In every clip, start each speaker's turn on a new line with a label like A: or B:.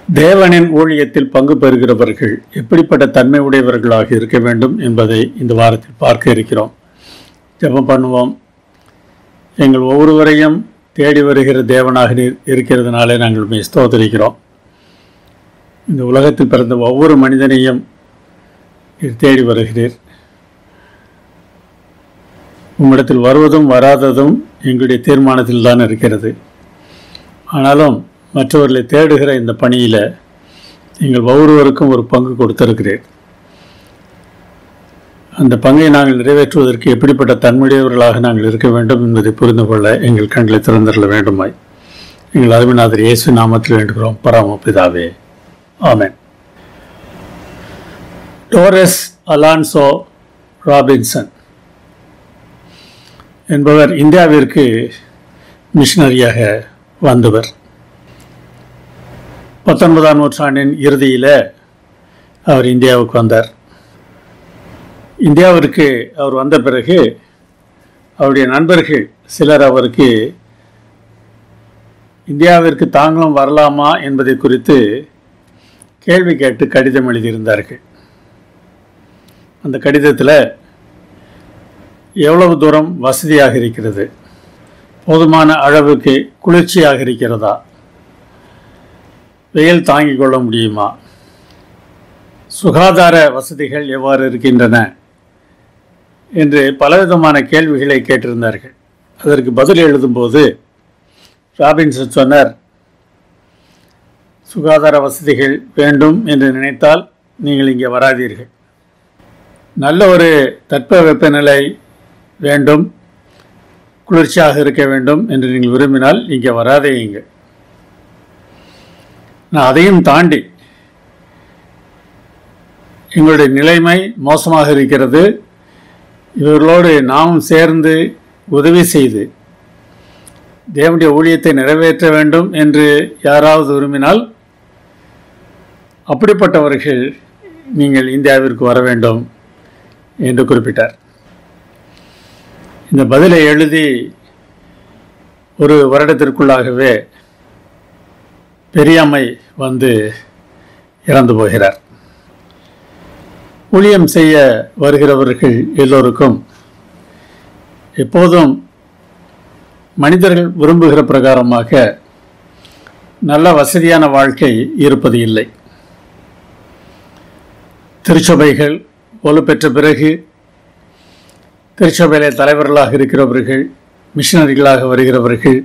A: தேவனின் ஊழியத்தில் பங்கு பெறுகிறவர்கள் எப்படிப்பட்ட தன்மை உடையவர்களாக இருக்க வேண்டும் என்பதை இந்த வாரத்தில் பார்க்க இருக்கிறோம் ஜெபம் பண்ணுவோம் எங்கள் ஒவ்வொருவரையும் தேடி வருகிற தேவனாக நீர் இருக்கிறதுனாலே நாங்கள் உண்மை ஸ்தோத்தரிக்கிறோம் இந்த உலகத்தில் பிறந்த ஒவ்வொரு மனிதனையும் நீர் தேடி வருகிறீர் உம்மிடத்தில் வருவதும் வராததும் எங்களுடைய தீர்மானத்தில் தான் இருக்கிறது ஆனாலும் மற்றவர்களை தேடுகிற இந்த பணியில் நீங்கள் ஒவ்வொருவருக்கும் ஒரு பங்கு கொடுத்திருக்கிறீர் அந்த பங்கை நாங்கள் நிறைவேற்றுவதற்கு எப்படிப்பட்ட தன்மையுடையவர்களாக நாங்கள் இருக்க வேண்டும் என்பதை புரிந்து கொள்ள எங்கள் கண்களை திறந்துள்ள வேண்டுமாய் எங்கள் அருமைநாதர் இயேசு நாமத்தில் வேண்டுகிறோம் பராமபிதாவே ஆமென் டோரஸ் அலான்சோ ராபின்சன் என்பவர் இந்தியாவிற்கு மிஷனரியாக வந்தவர் பத்தொன்பதாம் நூற்றாண்டின் இறுதியில் அவர் இந்தியாவுக்கு வந்தார் இந்தியாவிற்கு அவர் வந்த பிறகு அவருடைய நண்பர்கள் சிலர் அவருக்கு இந்தியாவிற்கு தாங்களும் வரலாமா என்பதை குறித்து கேள்வி கேட்டு கடிதம் எழுதியிருந்தார்கள் அந்த கடிதத்தில் எவ்வளவு தூரம் வசதியாக இருக்கிறது போதுமான அளவுக்கு குளிர்ச்சியாக இருக்கிறதா வெயில் தாங்கிக் கொள்ள முடியுமா சுகாதார வசதிகள் எவ்வாறு இருக்கின்றன என்று பலவிதமான கேள்விகளை கேட்டிருந்தார்கள் அதற்கு பதில் எழுதும்போது ராபின்சன் சொன்னார் சுகாதார வசதிகள் வேண்டும் என்று நினைத்தால் நீங்கள் இங்கே வராதீர்கள் நல்ல ஒரு தட்ப வெப்பநிலை வேண்டும் குளிர்ச்சியாக இருக்க வேண்டும் என்று நீங்கள் விரும்பினால் இங்கே வராதேங்க நான் அதையும் தாண்டி எங்களுடைய நிலைமை மோசமாக இருக்கிறது இவர்களோடு நாமும் சேர்ந்து உதவி செய்து தேவனுடைய ஊழியத்தை நிறைவேற்ற வேண்டும் என்று யாராவது விரும்பினால் அப்படிப்பட்டவர்கள் நீங்கள் இந்தியாவிற்கு வர வேண்டும் என்று குறிப்பிட்டார் இந்த பதிலை எழுதி ஒரு வருடத்திற்குள்ளாகவே பெரியாமை வந்து இறந்து போகிறார் ஊழியம் செய்ய வருகிறவர்கள் எல்லோருக்கும் எப்போதும் மனிதர்கள் விரும்புகிற பிரகாரமாக நல்ல வசதியான வாழ்க்கை இருப்பது இல்லை திருச்சபைகள் வலுப்பெற்ற பிறகு திருச்சபையில தலைவர்களாக இருக்கிறவர்கள் மிஷனரிகளாக வருகிறவர்கள்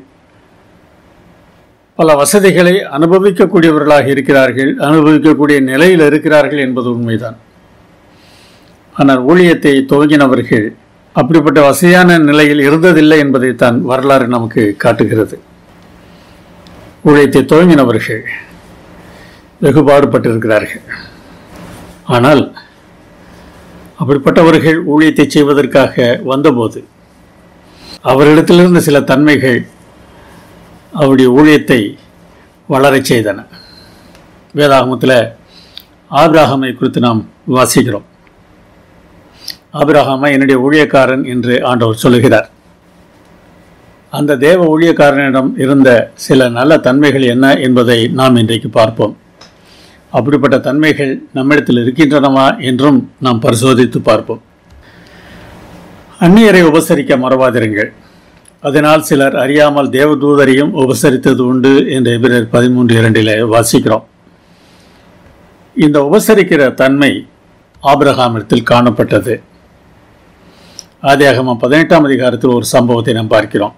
A: பல வசதிகளை அனுபவிக்கக்கூடியவர்களாக இருக்கிறார்கள் அனுபவிக்கக்கூடிய நிலையில் இருக்கிறார்கள் என்பது உண்மைதான் ஆனால் ஊழியத்தை துவங்கினவர்கள் அப்படிப்பட்ட வசதியான நிலையில் இருந்ததில்லை என்பதைத்தான் வரலாறு நமக்கு காட்டுகிறது ஊழியத்தை துவங்கினவர்கள் வெகுபாடுபட்டிருக்கிறார்கள் ஆனால் அப்படிப்பட்டவர்கள் ஊழியத்தை செய்வதற்காக வந்தபோது அவரிடத்திலிருந்து சில தன்மைகள் அவருடைய ஊழியத்தை வளரச் செய்தன வேதாகமத்தில் ஆபிராகமை குறித்து நாம் வாசிக்கிறோம் ஆபிரகாமை என்னுடைய ஊழியக்காரன் என்று ஆண்டவர் சொல்லுகிறார் அந்த தேவ ஊழியக்காரனிடம் இருந்த சில நல்ல தன்மைகள் என்ன என்பதை நாம் இன்றைக்கு பார்ப்போம் அப்படிப்பட்ட தன்மைகள் நம்மிடத்தில் இருக்கின்றனவா என்றும் நாம் பரிசோதித்து பார்ப்போம் அந்நியரை உபசரிக்க மறவாதிருங்கள் அதனால் சிலர் அறியாமல் தேவதூதரையும் உபசரித்தது உண்டு என்று எபிரர் பதிமூன்று இரண்டில் வாசிக்கிறோம் இந்த உபசரிக்கிற தன்மை ஆபிரகாமிடத்தில் காணப்பட்டது ஆதியாகமம் பதினெட்டாம் அதிகாரத்தில் ஒரு சம்பவத்தை நாம் பார்க்கிறோம்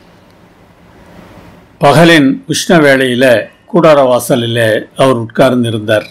A: பகலின் உஷ்ண வேளையில் கூடார வாசலில் அவர் உட்கார்ந்திருந்தார்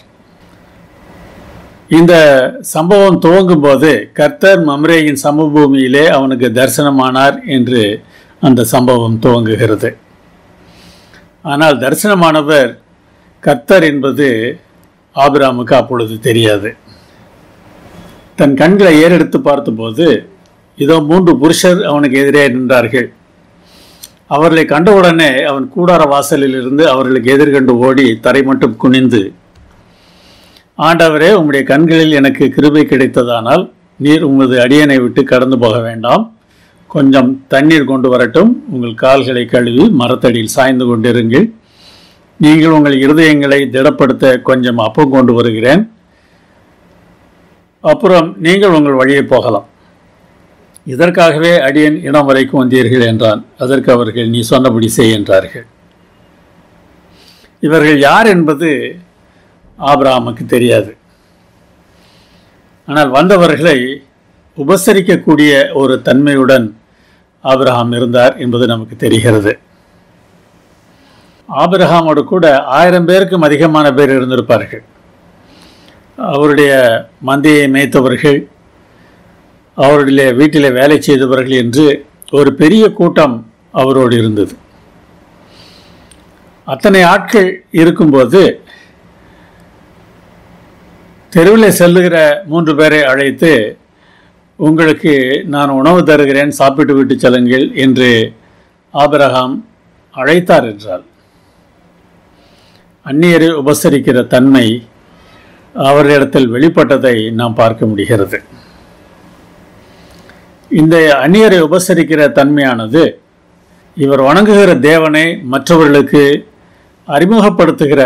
A: இந்த சம்பவம் துவங்கும் போது கர்த்தர் மம்ரேயின் சமபூமியிலே அவனுக்கு தரிசனமானார் என்று அந்த சம்பவம் துவங்குகிறது ஆனால் தரிசனமானவர் கர்த்தர் என்பது ஆபிராமுக்கு அப்பொழுது தெரியாது தன் கண்களை ஏறெடுத்து பார்த்தபோது இதோ மூன்று புருஷர் அவனுக்கு எதிரே நின்றார்கள் அவர்களை கண்டவுடனே அவன் கூடார வாசலில் இருந்து அவர்களுக்கு எதிர்கண்டு ஓடி தரை மட்டும் குனிந்து ஆண்டவரே உம்முடைய கண்களில் எனக்கு கிருபை கிடைத்ததானால் நீர் உமது அடியனை விட்டு கடந்து போக வேண்டாம் கொஞ்சம் தண்ணீர் கொண்டு வரட்டும் உங்கள் கால்களை கழுவி மரத்தடியில் சாய்ந்து கொண்டிருங்கள் நீங்கள் உங்கள் இருதயங்களை திடப்படுத்த கொஞ்சம் அப்பம் கொண்டு வருகிறேன் அப்புறம் நீங்கள் உங்கள் வழியே போகலாம் இதற்காகவே அடியன் இடம் வரைக்கும் வந்தீர்கள் என்றான் அதற்கு அவர்கள் நீ சொன்னபடி செய் என்றார்கள் இவர்கள் யார் என்பது ஆபிரகாமுக்கு தெரியாது ஆனால் வந்தவர்களை உபசரிக்கக்கூடிய ஒரு தன்மையுடன் ஆபிரகாம் இருந்தார் என்பது நமக்கு தெரிகிறது ஆபிரகாமோடு கூட ஆயிரம் பேருக்கும் அதிகமான பேர் இருந்திருப்பார்கள் அவருடைய மந்தையை மேய்த்தவர்கள் அவருடைய வீட்டில் வேலை செய்தவர்கள் என்று ஒரு பெரிய கூட்டம் அவரோடு இருந்தது அத்தனை ஆட்கள் இருக்கும்போது தெருவில் செல்லுகிற மூன்று பேரை அழைத்து உங்களுக்கு நான் உணவு தருகிறேன் சாப்பிட்டு விட்டு செல்லுங்கள் என்று ஆபிரகாம் அழைத்தார் என்றால் அந்நியரை உபசரிக்கிற தன்மை அவர்களிடத்தில் வெளிப்பட்டதை நாம் பார்க்க முடிகிறது இந்த அந்நியரை உபசரிக்கிற தன்மையானது இவர் வணங்குகிற தேவனை மற்றவர்களுக்கு அறிமுகப்படுத்துகிற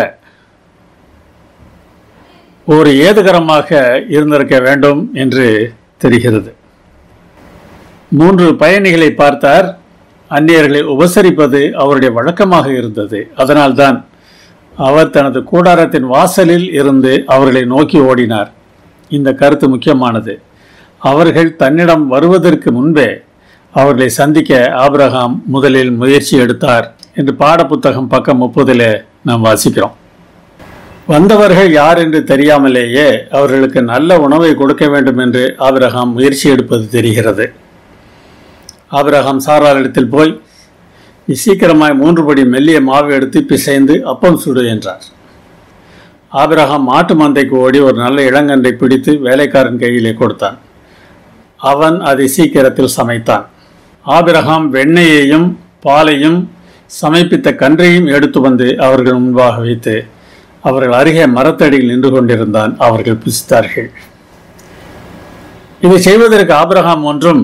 A: ஒரு ஏதுகரமாக இருந்திருக்க வேண்டும் என்று தெரிகிறது மூன்று பயணிகளை பார்த்தார் அந்நியர்களை உபசரிப்பது அவருடைய வழக்கமாக இருந்தது அதனால்தான் அவர் தனது கூடாரத்தின் வாசலில் இருந்து அவர்களை நோக்கி ஓடினார் இந்த கருத்து முக்கியமானது அவர்கள் தன்னிடம் வருவதற்கு முன்பே அவர்களை சந்திக்க ஆபிரகாம் முதலில் முயற்சி எடுத்தார் என்று பாடப்புத்தகம் பக்கம் முப்பதில் நாம் வாசிக்கிறோம் வந்தவர்கள் யார் என்று தெரியாமலேயே அவர்களுக்கு நல்ல உணவை கொடுக்க வேண்டும் என்று ஆபிரகாம் முயற்சி எடுப்பது தெரிகிறது ஆபிரகாம் சாராரிடத்தில் போய் நீ சீக்கிரமாய் மூன்று படி மெல்லிய மாவு எடுத்து பிசைந்து அப்பம் சுடு என்றார் ஆபிரகாம் மாட்டு மந்தைக்கு ஓடி ஒரு நல்ல இளங்கன்றை பிடித்து வேலைக்காரன் கையிலே கொடுத்தான் அவன் அதை சீக்கிரத்தில் சமைத்தான் ஆபிரகாம் வெண்ணெயையும் பாலையும் சமைப்பித்த கன்றையும் எடுத்து வந்து அவர்கள் முன்பாக வைத்து அவர்கள் அருகே மரத்தடியில் நின்று கொண்டிருந்தான் அவர்கள் புசித்தார்கள் இதை செய்வதற்கு ஆபிரகாம் ஒன்றும்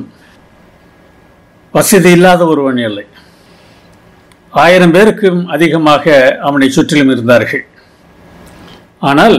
A: வசதி இல்லாத ஒருவன் இல்லை ஆயிரம் பேருக்கும் அதிகமாக அவனை சுற்றிலும் இருந்தார்கள் ஆனால்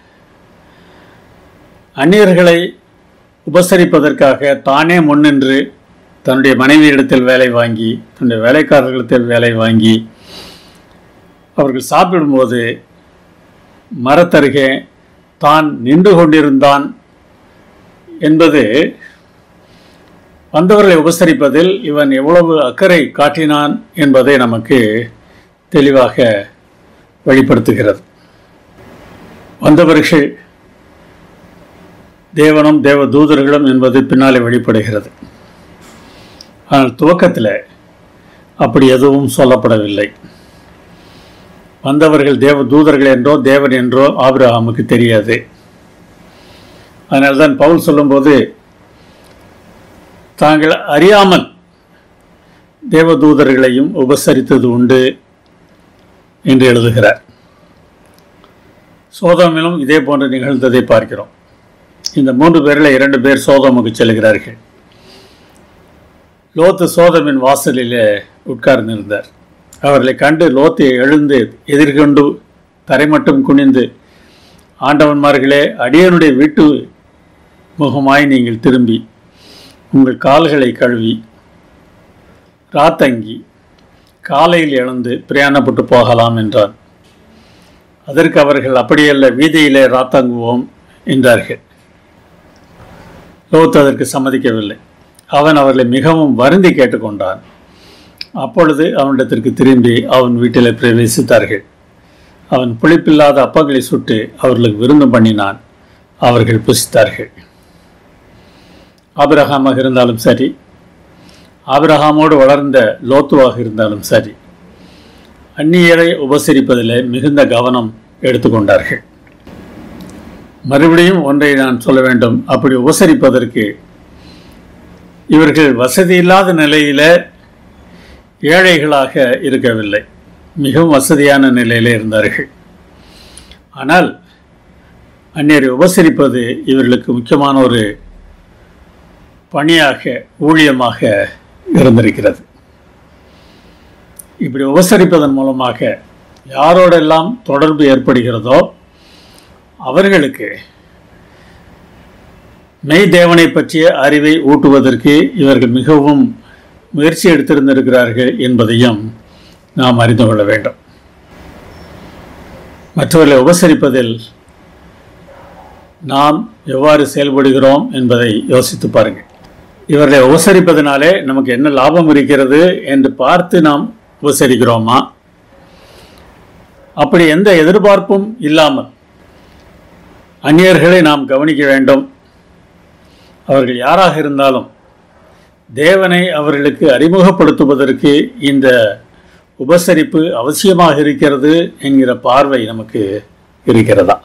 A: அந்நியர்களை உபசரிப்பதற்காக தானே முன்னின்று தன்னுடைய மனைவியிடத்தில் வேலை வாங்கி தன்னுடைய வேலைக்காரர்களிடத்தில் வேலை வாங்கி அவர்கள் சாப்பிடும்போது மரத்தருகே தான் நின்று கொண்டிருந்தான் என்பது வந்தவர்களை உபசரிப்பதில் இவன் எவ்வளவு அக்கறை காட்டினான் என்பதை நமக்கு தெளிவாக வெளிப்படுத்துகிறது வந்தவர்கள் தேவனும் தேவ தூதர்களும் என்பது பின்னாலே வெளிப்படுகிறது ஆனால் துவக்கத்தில் அப்படி எதுவும் சொல்லப்படவில்லை வந்தவர்கள் தேவ தூதர்கள் என்றோ தேவன் என்றோ ஆபிரகாமுக்கு தெரியாது அதனால்தான் பவுல் சொல்லும்போது தாங்கள் அறியாமல் தேவதூதர்களையும் உபசரித்தது உண்டு என்று எழுதுகிறார் சோதமிலும் இதே போன்று நிகழ்ந்ததை பார்க்கிறோம் இந்த மூன்று பேரில் இரண்டு பேர் சோதமுக்கு செல்கிறார்கள் லோத்து சோதமின் வாசலிலே உட்கார்ந்திருந்தார் அவர்களை கண்டு லோத்து எழுந்து எதிர்கொண்டு தரைமட்டும் குனிந்து ஆண்டவன்மார்களே அடியனுடைய வீட்டு முகமாய் நீங்கள் திரும்பி உங்கள் கால்களை கழுவி ராத்தங்கி காலையில் எழுந்து பிரயாணப்பட்டு போகலாம் என்றான் அதற்கு அவர்கள் அப்படியல்ல வீதியிலே ராத்தங்குவோம் என்றார்கள் லோத் அதற்கு சம்மதிக்கவில்லை அவன் அவர்களை மிகவும் வருந்தி கேட்டுக்கொண்டான் அப்பொழுது அவனிடத்திற்கு திரும்பி அவன் வீட்டில் பிரவேசித்தார்கள் அவன் புளிப்பில்லாத அப்பங்களை சுட்டு அவர்களுக்கு விருந்து பண்ணினான் அவர்கள் புசித்தார்கள் ஆபிரகாமாக இருந்தாலும் சரி ஆபிரகாமோடு வளர்ந்த லோத்துவாக இருந்தாலும் சரி அந்நியரை உபசரிப்பதில் மிகுந்த கவனம் எடுத்துக்கொண்டார்கள் மறுபடியும் ஒன்றை நான் சொல்ல வேண்டும் அப்படி உபசரிப்பதற்கு இவர்கள் வசதி இல்லாத நிலையில ஏழைகளாக இருக்கவில்லை மிகவும் வசதியான நிலையில இருந்தார்கள் ஆனால் அந்நியரை உபசரிப்பது இவர்களுக்கு முக்கியமான ஒரு பணியாக ஊழியமாக இருந்திருக்கிறது இப்படி உபசரிப்பதன் மூலமாக யாரோடெல்லாம் தொடர்பு ஏற்படுகிறதோ அவர்களுக்கு மெய் தேவனை பற்றிய அறிவை ஊட்டுவதற்கு இவர்கள் மிகவும் முயற்சி எடுத்திருந்திருக்கிறார்கள் என்பதையும் நாம் அறிந்து கொள்ள வேண்டும் மற்றவர்களை உபசரிப்பதில் நாம் எவ்வாறு செயல்படுகிறோம் என்பதை யோசித்து பாருங்கள் இவர்களை உபசரிப்பதனாலே நமக்கு என்ன லாபம் இருக்கிறது என்று பார்த்து நாம் உபசரிக்கிறோமா அப்படி எந்த எதிர்பார்ப்பும் இல்லாமல் அந்நியர்களை நாம் கவனிக்க வேண்டும் அவர்கள் யாராக இருந்தாலும் தேவனை அவர்களுக்கு அறிமுகப்படுத்துவதற்கு இந்த உபசரிப்பு அவசியமாக இருக்கிறது என்கிற பார்வை நமக்கு இருக்கிறதா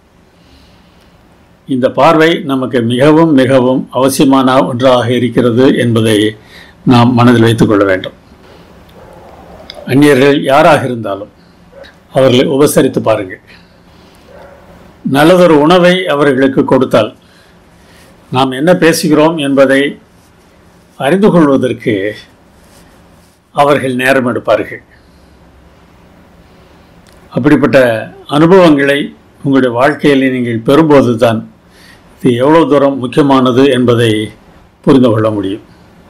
A: இந்த பார்வை நமக்கு மிகவும் மிகவும் அவசியமான ஒன்றாக இருக்கிறது என்பதை நாம் மனதில் வைத்துக் கொள்ள வேண்டும் அந்நியர்கள் யாராக இருந்தாலும் அவர்களை உபசரித்து பாருங்கள் நல்லதொரு உணவை அவர்களுக்கு கொடுத்தால் நாம் என்ன பேசுகிறோம் என்பதை அறிந்து கொள்வதற்கு அவர்கள் நேரம் எடுப்பார்கள் அப்படிப்பட்ட அனுபவங்களை உங்களுடைய வாழ்க்கையில் நீங்கள் பெறும்போது தான் இது எவ்வளோ தூரம் முக்கியமானது என்பதை புரிந்து கொள்ள முடியும்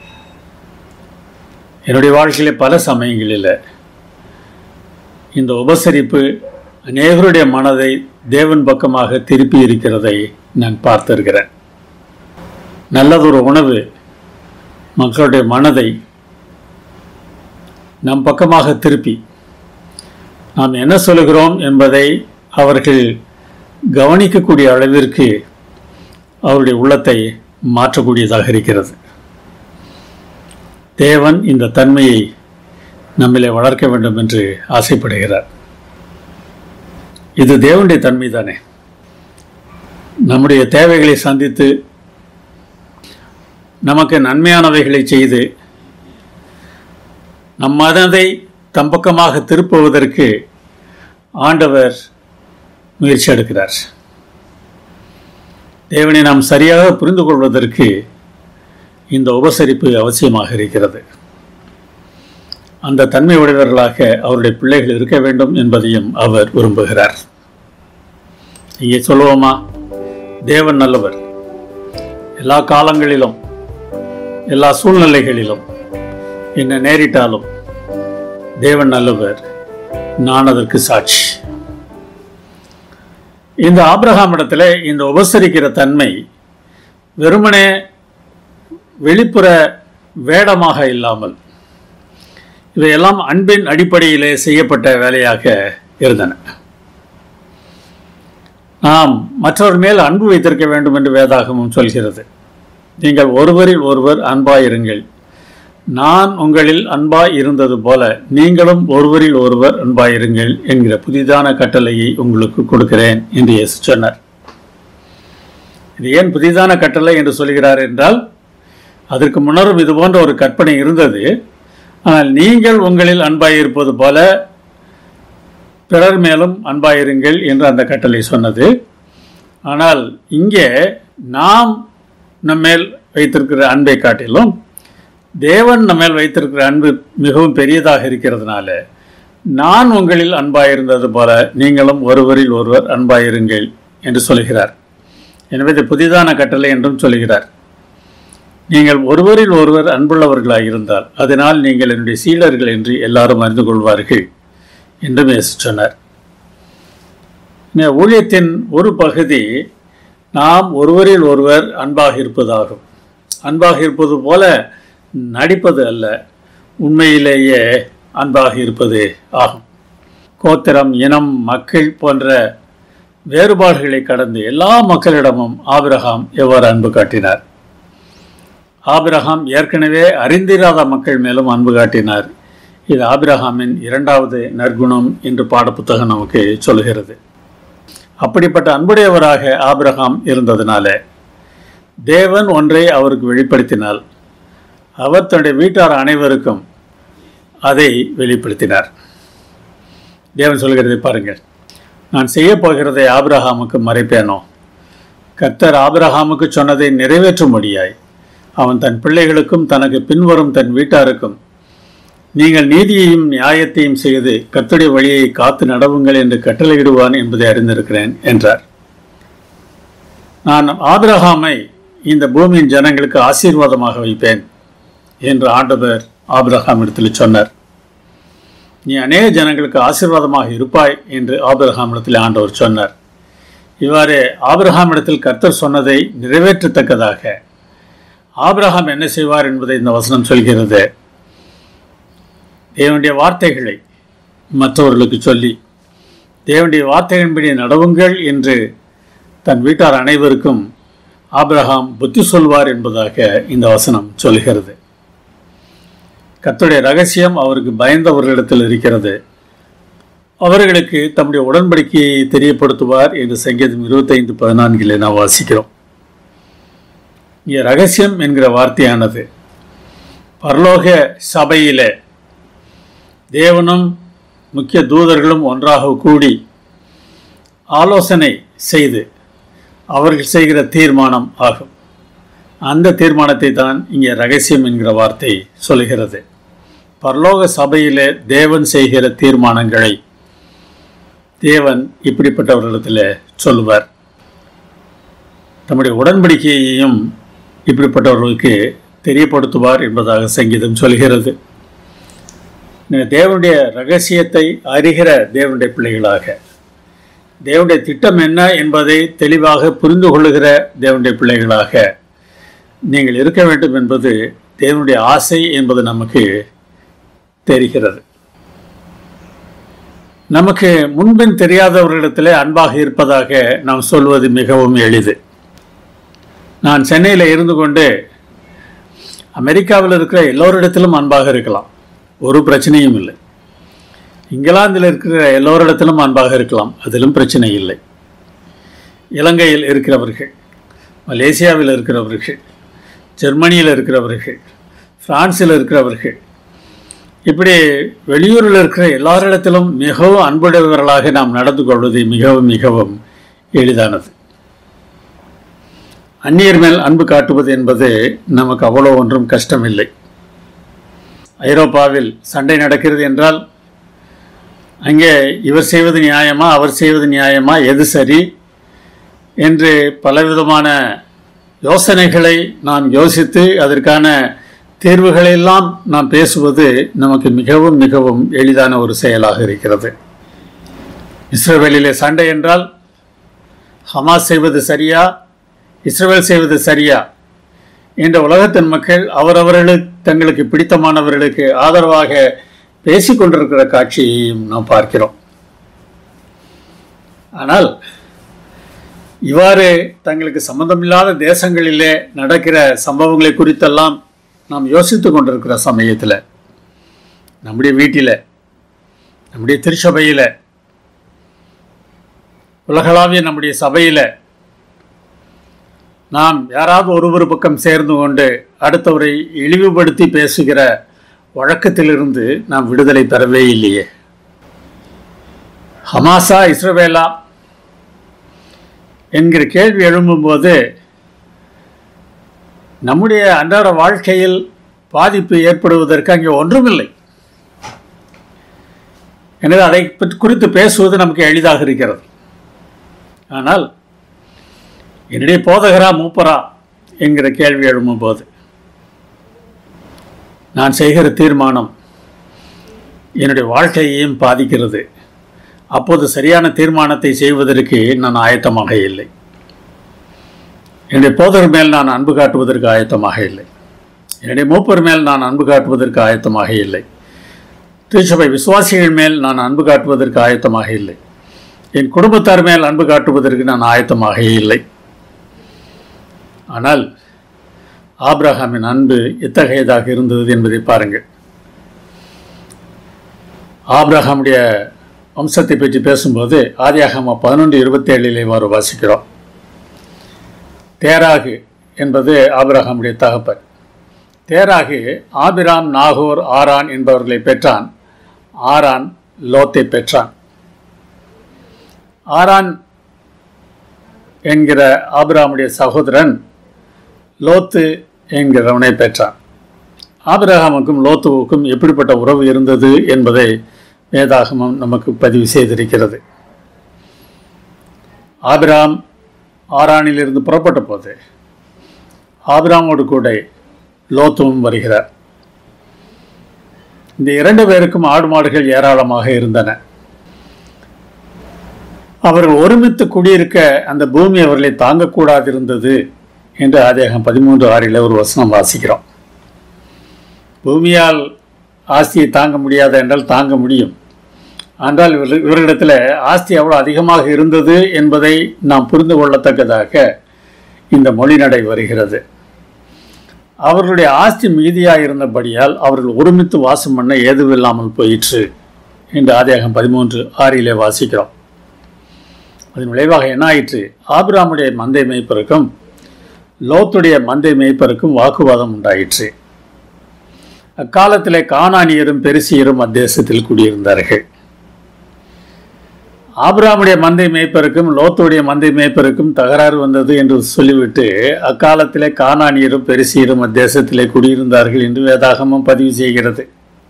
A: என்னுடைய வாழ்க்கையில் பல சமயங்களில் இந்த உபசரிப்பு அநேகருடைய மனதை தேவன் பக்கமாக திருப்பி இருக்கிறதை நான் பார்த்திருக்கிறேன் நல்லதொரு உணவு மக்களுடைய மனதை நம் பக்கமாக திருப்பி நாம் என்ன சொல்கிறோம் என்பதை அவர்கள் கவனிக்கக்கூடிய அளவிற்கு அவருடைய உள்ளத்தை மாற்றக்கூடியதாக இருக்கிறது தேவன் இந்த தன்மையை நம்மிலே வளர்க்க வேண்டும் என்று ஆசைப்படுகிறார் இது தேவனுடைய தன்மை தானே நம்முடைய தேவைகளை சந்தித்து நமக்கு நன்மையானவைகளை செய்து நம் மனதை தம்பக்கமாக திருப்புவதற்கு ஆண்டவர் முயற்சி எடுக்கிறார் தேவனை நாம் சரியாக புரிந்து கொள்வதற்கு இந்த உபசரிப்பு அவசியமாக இருக்கிறது அந்த தன்மை உடையவர்களாக அவருடைய பிள்ளைகள் இருக்க வேண்டும் என்பதையும் அவர் விரும்புகிறார் இங்கே சொல்லுவோமா தேவன் நல்லவர் எல்லா காலங்களிலும் எல்லா சூழ்நிலைகளிலும் என்ன நேரிட்டாலும் தேவன் நல்லவர் நான் அதற்கு சாட்சி இந்த ஆபிரகாம் இடத்துல இந்த உபசரிக்கிற தன்மை வெறுமனே வெளிப்புற வேடமாக இல்லாமல் இவையெல்லாம் அன்பின் அடிப்படையிலே செய்யப்பட்ட வேலையாக இருந்தன நாம் மற்றவர் மேல் அன்பு வைத்திருக்க வேண்டும் என்று வேதாகமும் சொல்கிறது நீங்கள் ஒருவரில் ஒருவர் அன்பாயிருங்கள் நான் உங்களில் அன்பாய் இருந்தது போல நீங்களும் ஒருவரில் ஒருவர் அன்பாயிருங்கள் என்கிற புதிதான கட்டளையை உங்களுக்கு கொடுக்கிறேன் என்று இயேசு சொன்னார் இது ஏன் புதிதான கட்டளை என்று சொல்கிறார் என்றால் அதற்கு முன்னரும் இது போன்ற ஒரு கற்பனை இருந்தது ஆனால் நீங்கள் உங்களில் அன்பாயிருப்பது போல பிறர் மேலும் அன்பாயிருங்கள் என்று அந்த கட்டளை சொன்னது ஆனால் இங்கே நாம் நம்மேல் வைத்திருக்கிற அன்பை காட்டிலும் தேவன் நம்மேல் வைத்திருக்கிற அன்பு மிகவும் பெரியதாக இருக்கிறதுனால நான் உங்களில் அன்பாயிருந்தது போல நீங்களும் ஒருவரில் ஒருவர் அன்பாயிருங்கள் என்று சொல்கிறார் எனவே இது புதிதான கட்டளை என்றும் சொல்கிறார் நீங்கள் ஒருவரில் ஒருவர் அன்புள்ளவர்களாக இருந்தால் அதனால் நீங்கள் என்னுடைய சீடர்கள் என்று எல்லாரும் அறிந்து கொள்வார்கள் என்றும் இயேசு சொன்னார் இந்த ஊழியத்தின் ஒரு பகுதி நாம் ஒருவரில் ஒருவர் அன்பாக இருப்பதாகும் அன்பாக இருப்பது போல நடிப்பது அல்ல உண்மையிலேயே அன்பாக இருப்பது ஆகும் கோத்திரம் இனம் மக்கள் போன்ற வேறுபாடுகளை கடந்து எல்லா மக்களிடமும் ஆபிரகாம் எவ்வாறு அன்பு காட்டினார் ஆபிரகாம் ஏற்கனவே அறிந்திராத மக்கள் மேலும் அன்பு காட்டினார் இது ஆபிரகாமின் இரண்டாவது நற்குணம் என்று பாடப்புத்தகம் நமக்கு சொல்கிறது அப்படிப்பட்ட அன்புடையவராக ஆபிரகாம் இருந்ததினால தேவன் ஒன்றை அவருக்கு வெளிப்படுத்தினால் அவர் தன்னுடைய வீட்டார் அனைவருக்கும் அதை வெளிப்படுத்தினார் தேவன் சொல்கிறதை பாருங்கள் நான் செய்ய போகிறதை ஆபிரகாமுக்கு மறைப்பேனோ கர்த்தர் ஆபிரகாமுக்கு சொன்னதை நிறைவேற்றும்படியாய் அவன் தன் பிள்ளைகளுக்கும் தனக்கு பின்வரும் தன் வீட்டாருக்கும் நீங்கள் நீதியையும் நியாயத்தையும் செய்து கர்த்தருடைய வழியை காத்து நடவுங்கள் என்று கட்டளையிடுவான் என்பதை அறிந்திருக்கிறேன் என்றார் நான் ஆபிரகாமை இந்த பூமியின் ஜனங்களுக்கு ஆசீர்வாதமாக வைப்பேன் என்று ஆண்டவர் ஆபிரகாம் இடத்தில் சொன்னார் நீ அநேக ஜனங்களுக்கு ஆசீர்வாதமாக இருப்பாய் என்று ஆபிரகாம் இடத்தில் ஆண்டவர் சொன்னார் இவ்வாறு ஆபிரகாம் இடத்தில் கர்த்தர் சொன்னதை நிறைவேற்றத்தக்கதாக ஆபிரகாம் என்ன செய்வார் என்பதை இந்த வசனம் சொல்கிறது தேவனுடைய வார்த்தைகளை மற்றவர்களுக்கு சொல்லி தேவனுடைய வார்த்தைகளின்படி நடவுங்கள் என்று தன் வீட்டார் அனைவருக்கும் ஆபிரகாம் புத்தி சொல்வார் என்பதாக இந்த வசனம் சொல்கிறது கர்த்தருடைய ரகசியம் அவருக்கு பயந்தவர்களிடத்தில் இருக்கிறது அவர்களுக்கு தம்முடைய உடன்படிக்கையை தெரியப்படுத்துவார் என்று சங்கீதம் இருபத்தைந்து பதினான்கிலே நாம் வாசிக்கிறோம் இங்கே ரகசியம் என்கிற வார்த்தையானது பரலோக சபையிலே தேவனும் முக்கிய தூதர்களும் ஒன்றாக கூடி ஆலோசனை செய்து அவர்கள் செய்கிற தீர்மானம் ஆகும் அந்த தீர்மானத்தை தான் இங்கே ரகசியம் என்கிற வார்த்தை சொல்கிறது பரலோக சபையிலே தேவன் செய்கிற தீர்மானங்களை தேவன் இப்படிப்பட்டவர்களிடத்தில் சொல்லுவார் தம்முடைய உடன்படிக்கையையும் இப்படிப்பட்டவர்களுக்கு தெரியப்படுத்துவார் என்பதாக சங்கீதம் சொல்கிறது எனவே தேவனுடைய ரகசியத்தை அறிகிற தேவனுடைய பிள்ளைகளாக தேவனுடைய திட்டம் என்ன என்பதை தெளிவாக புரிந்து கொள்ளுகிற தேவனுடைய பிள்ளைகளாக நீங்கள் இருக்க வேண்டும் என்பது தேவனுடைய ஆசை என்பது நமக்கு தெரிகிறது நமக்கு முன்பின் தெரியாதவர்களிடத்திலே அன்பாக இருப்பதாக நாம் சொல்வது மிகவும் எளிது நான் சென்னையில் இருந்து கொண்டு அமெரிக்காவில் இருக்கிற எல்லோரிடத்திலும் அன்பாக இருக்கலாம் ஒரு பிரச்சனையும் இல்லை இங்கிலாந்தில் இருக்கிற எல்லோரிடத்திலும் அன்பாக இருக்கலாம் அதிலும் பிரச்சனை இல்லை இலங்கையில் இருக்கிறவர்கள் மலேசியாவில் இருக்கிறவர்கள் ஜெர்மனியில் இருக்கிறவர்கள் பிரான்சில் இருக்கிறவர்கள் இப்படி வெளியூரில் இருக்கிற எல்லாரிடத்திலும் மிகவும் அன்புடையவர்களாக நாம் நடந்து கொள்வது மிகவும் மிகவும் எளிதானது அந்நியர் மேல் அன்பு காட்டுவது என்பது நமக்கு அவ்வளோ ஒன்றும் கஷ்டமில்லை ஐரோப்பாவில் சண்டை நடக்கிறது என்றால் அங்கே இவர் செய்வது நியாயமா அவர் செய்வது நியாயமா எது சரி என்று பலவிதமான யோசனைகளை நாம் யோசித்து அதற்கான தீர்வுகளெல்லாம் நாம் பேசுவது நமக்கு மிகவும் மிகவும் எளிதான ஒரு செயலாக இருக்கிறது இஸ்ரேலிலே சண்டை என்றால் ஹமாஸ் செய்வது சரியா இஸ்ரேல் செய்வது சரியா என்ற உலகத்தின் மக்கள் அவரவர்களுக்கு தங்களுக்கு பிடித்தமானவர்களுக்கு ஆதரவாக பேசிக்கொண்டிருக்கிற காட்சியையும் நாம் பார்க்கிறோம் ஆனால் இவ்வாறு தங்களுக்கு சம்பந்தமில்லாத தேசங்களிலே நடக்கிற சம்பவங்களை குறித்தெல்லாம் நாம் யோசித்து கொண்டிருக்கிற சமயத்தில் நம்முடைய வீட்டில் நம்முடைய திருச்சபையில் உலகளாவிய நம்முடைய சபையில் நாம் யாராவது ஒருவர் பக்கம் சேர்ந்து கொண்டு அடுத்தவரை இழிவுபடுத்தி பேசுகிற வழக்கத்திலிருந்து நாம் விடுதலை பெறவே இல்லையே ஹமாஸா இஸ்ரவேலா என்கிற கேள்வி எழும்பும்போது நம்முடைய அன்றாட வாழ்க்கையில் பாதிப்பு ஏற்படுவதற்கு அங்கே ஒன்றுமில்லை எனவே அதை பற்றி குறித்து பேசுவது நமக்கு எளிதாக இருக்கிறது ஆனால் என்னுடைய போதகரா மூப்பரா என்கிற கேள்வி எழும்பும்போது நான் செய்கிற தீர்மானம் என்னுடைய வாழ்க்கையையும் பாதிக்கிறது அப்போது சரியான தீர்மானத்தை செய்வதற்கு நான் ஆயத்தமாக இல்லை என்னுடைய போதர் மேல் நான் அன்பு காட்டுவதற்கு ஆயத்தமாக இல்லை என்னுடைய மூப்பர் மேல் நான் அன்பு காட்டுவதற்கு ஆயத்தமாக இல்லை திருச்சபை விசுவாசிகள் மேல் நான் அன்பு காட்டுவதற்கு ஆயத்தமாக இல்லை என் குடும்பத்தார் மேல் அன்பு காட்டுவதற்கு நான் ஆயத்தமாக இல்லை ஆனால் ஆப்ரஹாமின் அன்பு எத்தகையதாக இருந்தது என்பதை பாருங்கள் ஆப்ரஹாமுடைய வம்சத்தை பற்றி பேசும்போது ஆதியாகம பதினொன்று இருபத்தேழில் இவ்வாறு வாசிக்கிறோம் தேராகு என்பது ஆபிரகாமுடைய தகப்பன் தேராகு ஆபிராம் நாகூர் ஆரான் என்பவர்களை பெற்றான் ஆரான் லோத்தை பெற்றான் ஆரான் என்கிற ஆபிராமுடைய சகோதரன் லோத்து என்கிறவனை பெற்றான் ஆபிரகாமுக்கும் லோத்துவுக்கும் எப்படிப்பட்ட உறவு இருந்தது என்பதை வேதாகமம் நமக்கு பதிவு செய்திருக்கிறது ஆபிராம் ஆரானிலிருந்து புறப்பட்ட போது ஆபிராமோடு கூட லோத்துவும் வருகிறார் இந்த இரண்டு பேருக்கும் ஆடு மாடுகள் ஏராளமாக இருந்தன அவர்கள் ஒருமித்து குடியிருக்க அந்த பூமி அவர்களை தாங்கக்கூடாது இருந்தது என்று ஆதேகம் பதிமூன்று ஆறில் ஒரு வசனம் வாசிக்கிறோம் பூமியால் ஆஸ்தியை தாங்க முடியாது என்றால் தாங்க முடியும் ஆனால் இவர் இவர்களிடத்தில் ஆஸ்தி எவ்வளோ அதிகமாக இருந்தது என்பதை நாம் புரிந்து கொள்ளத்தக்கதாக இந்த மொழிநடை வருகிறது அவர்களுடைய ஆஸ்தி மீதியாக இருந்தபடியால் அவர்கள் ஒருமித்து வாசம் பண்ண ஏதுவில்லாமல் போயிற்று என்று ஆதியாகம் பதிமூன்று ஆறிலே வாசிக்கிறோம் அதன் விளைவாக என்ன ஆயிற்று ஆபிராமுடைய மந்தை மேய்ப்பருக்கும் லோத்துடைய மந்தை மேய்ப்பருக்கும் வாக்குவாதம் உண்டாயிற்று அக்காலத்திலே கானானியரும் பெருசியரும் அத்தேசத்தில் குடியிருந்தார்கள் ஆபிராமுடைய மந்தை மேய்ப்பருக்கும் லோத்துடைய மந்தை மேய்ப்பருக்கும் தகராறு வந்தது என்று சொல்லிவிட்டு அக்காலத்திலே கானானியரும் பெருசியரும் அத்தேசத்திலே குடியிருந்தார்கள் என்று வேதாகமம் பதிவு செய்கிறது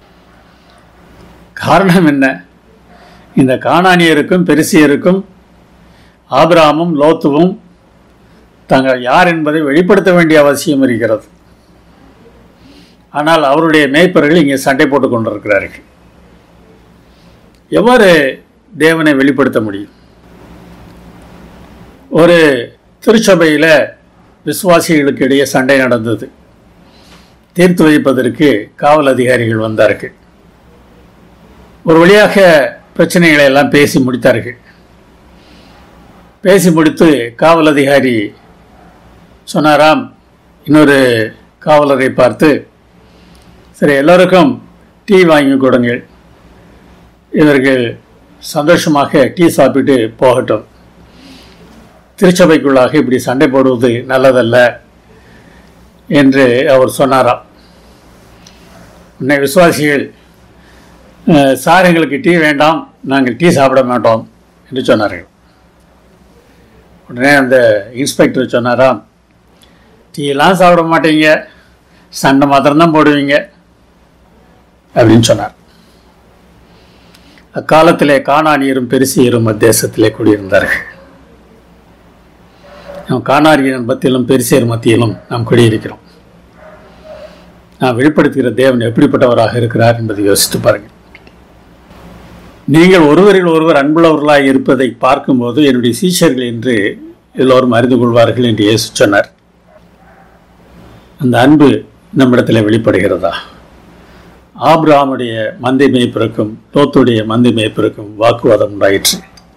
A: காரணம் என்ன இந்த கானானியருக்கும் பெருசியருக்கும் ஆபிராமும் லோத்துவும் தாங்கள் யார் என்பதை வெளிப்படுத்த வேண்டிய அவசியம் இருக்கிறது ஆனால் அவருடைய மேய்ப்பர்கள் இங்கே சண்டை போட்டுக் கொண்டிருக்கிறார்கள் எவ்வாறு தேவனை வெளிப்படுத்த முடியும் ஒரு திருச்சபையில் விசுவாசிகளுக்கு இடையே சண்டை நடந்தது தீர்த்து வைப்பதற்கு காவல் அதிகாரிகள் வந்தார்கள் ஒரு வழியாக பிரச்சனைகளை எல்லாம் பேசி முடித்தார்கள் பேசி முடித்து காவல் அதிகாரி சொன்னாராம் இன்னொரு காவலரை பார்த்து சரி எல்லோருக்கும் டீ வாங்கி கொடுங்கள் இவர்கள் சந்தோஷமாக டீ சாப்பிட்டு போகட்டும் திருச்சபைக்குள்ளாக இப்படி சண்டை போடுவது நல்லதல்ல என்று அவர் சொன்னாராம் உன்னை விசுவாசிகள் "அஹ், சார் எங்களுக்கு டீ வேண்டாம் நாங்கள் டீ சாப்பிட மாட்டோம் என்று சொன்னார்கள் உடனே அந்த இன்ஸ்பெக்டர் சொன்னாராம் டீயெல்லாம் சாப்பிட மாட்டீங்க சண்டை மாத்திரம்தான் போடுவீங்க அப்படின்னு சொன்னார் அக்காலத்திலே காணானியரும் பெருசியரும் அத்தேசத்திலே குடியிருந்தார்கள் நாம் காணாரியர் மத்தியிலும் பெருசியர் மத்தியிலும் நாம் குடியிருக்கிறோம் நாம் வெளிப்படுத்துகிற தேவன் எப்படிப்பட்டவராக இருக்கிறார் என்பதை யோசித்து பாருங்கள் நீங்கள் ஒருவரில் ஒருவர் அன்புள்ளவர்களாக இருப்பதை பார்க்கும்போது என்னுடைய சீஷர்கள் என்று எல்லோரும் அறிந்து கொள்வார்கள் என்று இயேசு சொன்னார் அந்த அன்பு நம்மிடத்தில் வெளிப்படுகிறதா ஆபிரகாமுடைய மந்தை மேய்ப்பிற்கும் லோத்துடைய மந்தை மேய்ப்பிற்கும் வாக்குவாதம் உண்டாயிற்று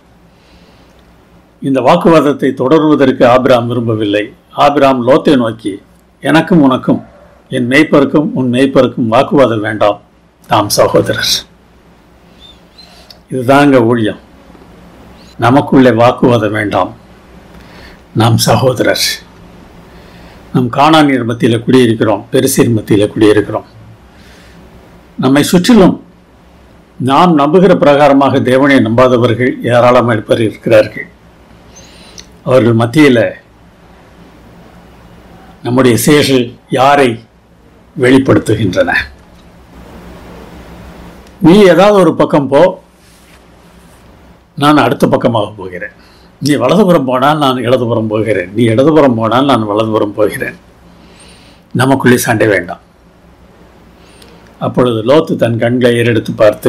A: இந்த வாக்குவாதத்தை தொடர்வதற்கு ஆபிராம் விரும்பவில்லை ஆபிராம் லோத்தை நோக்கி எனக்கும் உனக்கும் என் மேய்ப்பருக்கும் உன் மேய்ப்பருக்கும் வாக்குவாதம் வேண்டாம் தாம் சகோதரர் இதுதாங்க ஊழியம் நமக்குள்ளே வாக்குவாதம் வேண்டாம் நாம் சகோதரர் நம் காணானியர் மத்தியில் குடியிருக்கிறோம் பெருசீர் மத்தியில் குடியிருக்கிறோம் நம்மை சுற்றிலும் நாம் நம்புகிற பிரகாரமாக தேவனை நம்பாதவர்கள் ஏராளமாக பேர் இருக்கிறார்கள் அவர்கள் மத்தியில் நம்முடைய செயல்கள் யாரை வெளிப்படுத்துகின்றன நீ ஏதாவது ஒரு பக்கம் போ நான் அடுத்த பக்கமாக போகிறேன் நீ வலதுபுறம் போனால் நான் இடதுபுறம் போகிறேன் நீ இடதுபுறம் போனால் நான் வலதுபுறம் போகிறேன் நமக்குள்ளே சண்டை வேண்டாம் அப்பொழுது லோத்து தன் கண்களை ஏறெடுத்து பார்த்து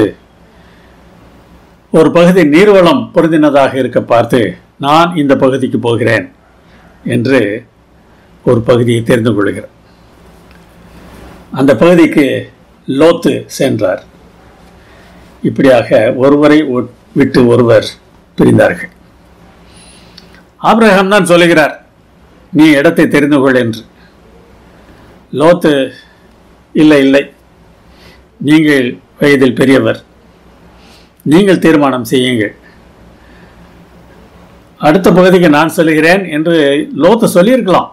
A: ஒரு பகுதி நீர்வளம் பொருந்தினதாக இருக்க பார்த்து நான் இந்த பகுதிக்கு போகிறேன் என்று ஒரு பகுதியை தெரிந்து கொள்கிறார் அந்த பகுதிக்கு லோத்து சென்றார் இப்படியாக ஒருவரை ஒ- விட்டு ஒருவர் பிரிந்தார்கள் ஆபிரகாம் தான் சொல்லுகிறார் நீ இடத்தை தெரிந்து கொள் என்று லோத்து இல்லை இல்லை நீங்கள் வயதில் பெரியவர் நீங்கள் தீர்மானம் செய்யுங்கள் அடுத்த பகுதிக்கு நான் சொல்லுகிறேன் என்று லோத்து சொல்லியிருக்கலாம்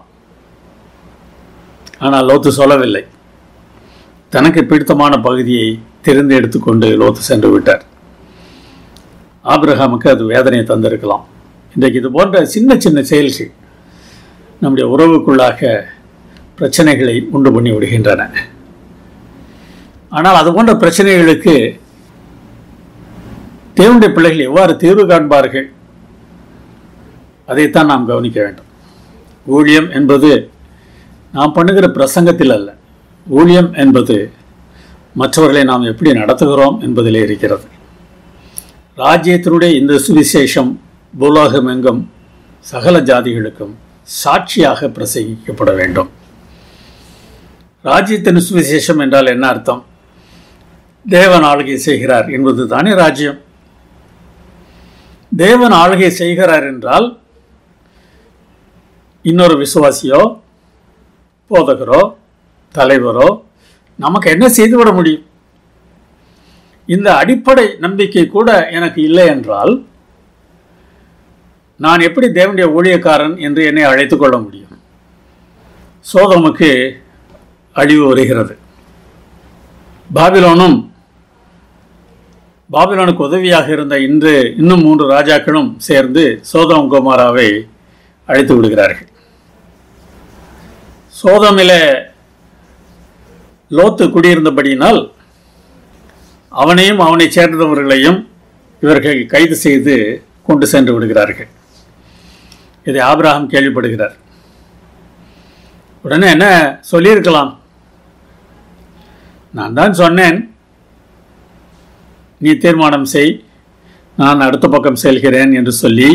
A: ஆனால் லோத்து சொல்லவில்லை தனக்கு பிடித்தமான பகுதியை தெரிந்து எடுத்துக்கொண்டு லோத்து சென்று விட்டார் ஆபிரகாமுக்கு அது வேதனையை தந்திருக்கலாம் இன்றைக்கு இது போன்ற சின்ன சின்ன செயல்கள் நம்முடைய உறவுக்குள்ளாக பிரச்சனைகளை உண்டு பண்ணி விடுகின்றன ஆனால் அது போன்ற பிரச்சனைகளுக்கு தேவனுடைய பிள்ளைகள் எவ்வாறு தீர்வு காண்பார்கள் அதைத்தான் நாம் கவனிக்க வேண்டும் ஊழியம் என்பது நாம் பண்ணுகிற பிரசங்கத்தில் அல்ல ஊழியம் என்பது மற்றவர்களை நாம் எப்படி நடத்துகிறோம் என்பதிலே இருக்கிறது ராஜ்யத்தினுடைய இந்த சுவிசேஷம் பூலோகம் எங்கும் சகல ஜாதிகளுக்கும் சாட்சியாக பிரசங்கிக்கப்பட வேண்டும் ராஜ்யத்தின் சுவிசேஷம் என்றால் என்ன அர்த்தம் தேவன் ஆளுகை செய்கிறார் என்பது தானே ராஜ்யம் தேவன் ஆளுகை செய்கிறார் என்றால் இன்னொரு விசுவாசியோ போதகரோ தலைவரோ நமக்கு என்ன செய்துவிட முடியும் இந்த அடிப்படை நம்பிக்கை கூட எனக்கு இல்லை என்றால் நான் எப்படி தேவனுடைய ஊழியக்காரன் என்று என்னை அழைத்துக் கொள்ள முடியும் சோதமுக்கு அழிவு வருகிறது பாபிலோனும் பாபிலோனுக்கு உதவியாக இருந்த இன்று இன்னும் மூன்று ராஜாக்களும் சேர்ந்து சோதம் குமாராவை அழைத்து விடுகிறார்கள் சோதமில லோத்து குடியிருந்தபடியினால் அவனையும் அவனை சேர்ந்தவர்களையும் இவர்கள் கைது செய்து கொண்டு சென்று விடுகிறார்கள் இதை ஆபிரகாம் கேள்விப்படுகிறார் உடனே என்ன சொல்லியிருக்கலாம் நான் தான் சொன்னேன் நீ தீர்மானம் செய் நான் அடுத்த பக்கம் செல்கிறேன் என்று சொல்லி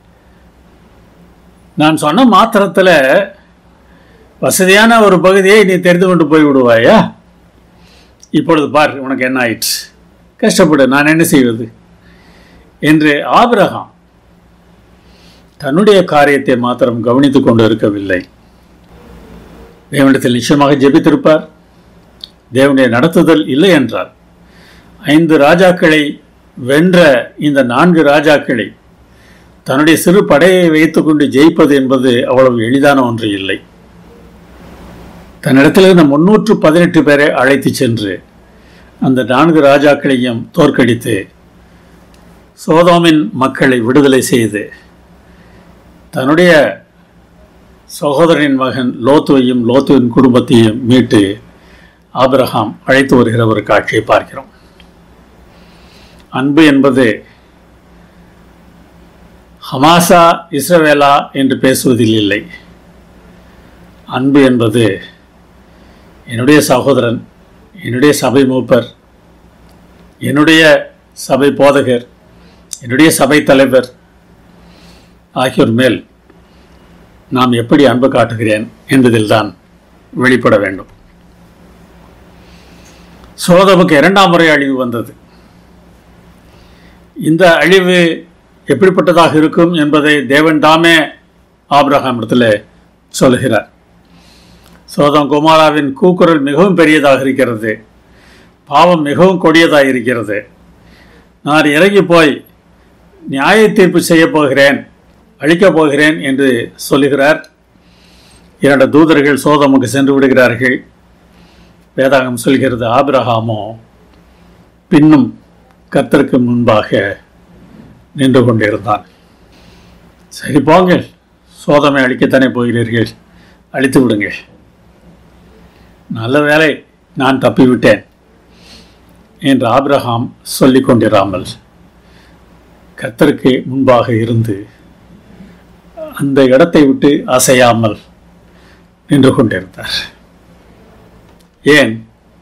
A: நான் சொன்ன மாத்திரத்தில் வசதியான ஒரு பகுதியை நீ தெரிந்து கொண்டு போய் விடுவாயா இப்பொழுது பார் உனக்கு என்ன ஆயிற்று கஷ்டப்படு நான் என்ன செய்வது என்று ஆபிரகாம் தன்னுடைய காரியத்தை மாத்திரம் கவனித்துக் கொண்டு இருக்கவில்லை தேவனிடத்தில் நிச்சயமாக ஜெபித்திருப்பார் தேவனுடைய நடத்துதல் இல்லை என்றால் ஐந்து ராஜாக்களை வென்ற இந்த நான்கு ராஜாக்களை தன்னுடைய சிறு படையை வைத்துக்கொண்டு ஜெயிப்பது என்பது அவ்வளவு எளிதான ஒன்று இல்லை தன்னிடத்தில் இருந்த முன்னூற்று பதினெட்டு பேரை அழைத்து சென்று அந்த நான்கு ராஜாக்களையும் தோற்கடித்து சோதோமின் மக்களை விடுதலை செய்து தன்னுடைய சகோதரனின் மகன் லோத்துவையும் லோத்துவின் குடும்பத்தையும் மீட்டு ஆபிரகாம் அழைத்து வருகிற ஒரு காட்சியை பார்க்கிறோம் அன்பு என்பது ஹமாசா இஸ்ரவேலா என்று பேசுவதில் இல்லை அன்பு என்பது என்னுடைய சகோதரன் என்னுடைய சபை மூப்பர் என்னுடைய சபை போதகர் என்னுடைய சபை தலைவர் ஆகியோர் மேல் நாம் எப்படி அன்பு காட்டுகிறேன் என்பதில்தான் வெளிப்பட வேண்டும் சோதமுக்கு இரண்டாம் முறை அழிவு வந்தது இந்த அழிவு எப்படிப்பட்டதாக இருக்கும் என்பதை தேவன் தாமே ஆபிரகாமிடத்தில் சொல்கிறார் சோதம் குமாராவின் கூக்குரல் மிகவும் பெரியதாக இருக்கிறது பாவம் மிகவும் கொடியதாக இருக்கிறது நான் இறங்கி போய் நியாய தீர்ப்பு செய்யப் போகிறேன் அழிக்கப் போகிறேன் என்று சொல்லுகிறார் இரண்டு தூதர்கள் சோதமுக்கு சென்று விடுகிறார்கள் வேதாகம் சொல்கிறது ஆபிரகாமோ பின்னும் கர்த்தருக்கு முன்பாக நின்று கொண்டிருந்தான் சரி போங்கள் சோதமை அழிக்கத்தானே போகிறீர்கள் அழித்து விடுங்கள் நல்ல வேலை நான் தப்பிவிட்டேன் என்று ஆபிரகாம் சொல்லிக் கொண்டிராமல் கர்த்தருக்கு முன்பாக இருந்து அந்த இடத்தை விட்டு அசையாமல் நின்று கொண்டிருந்தார் ஏன்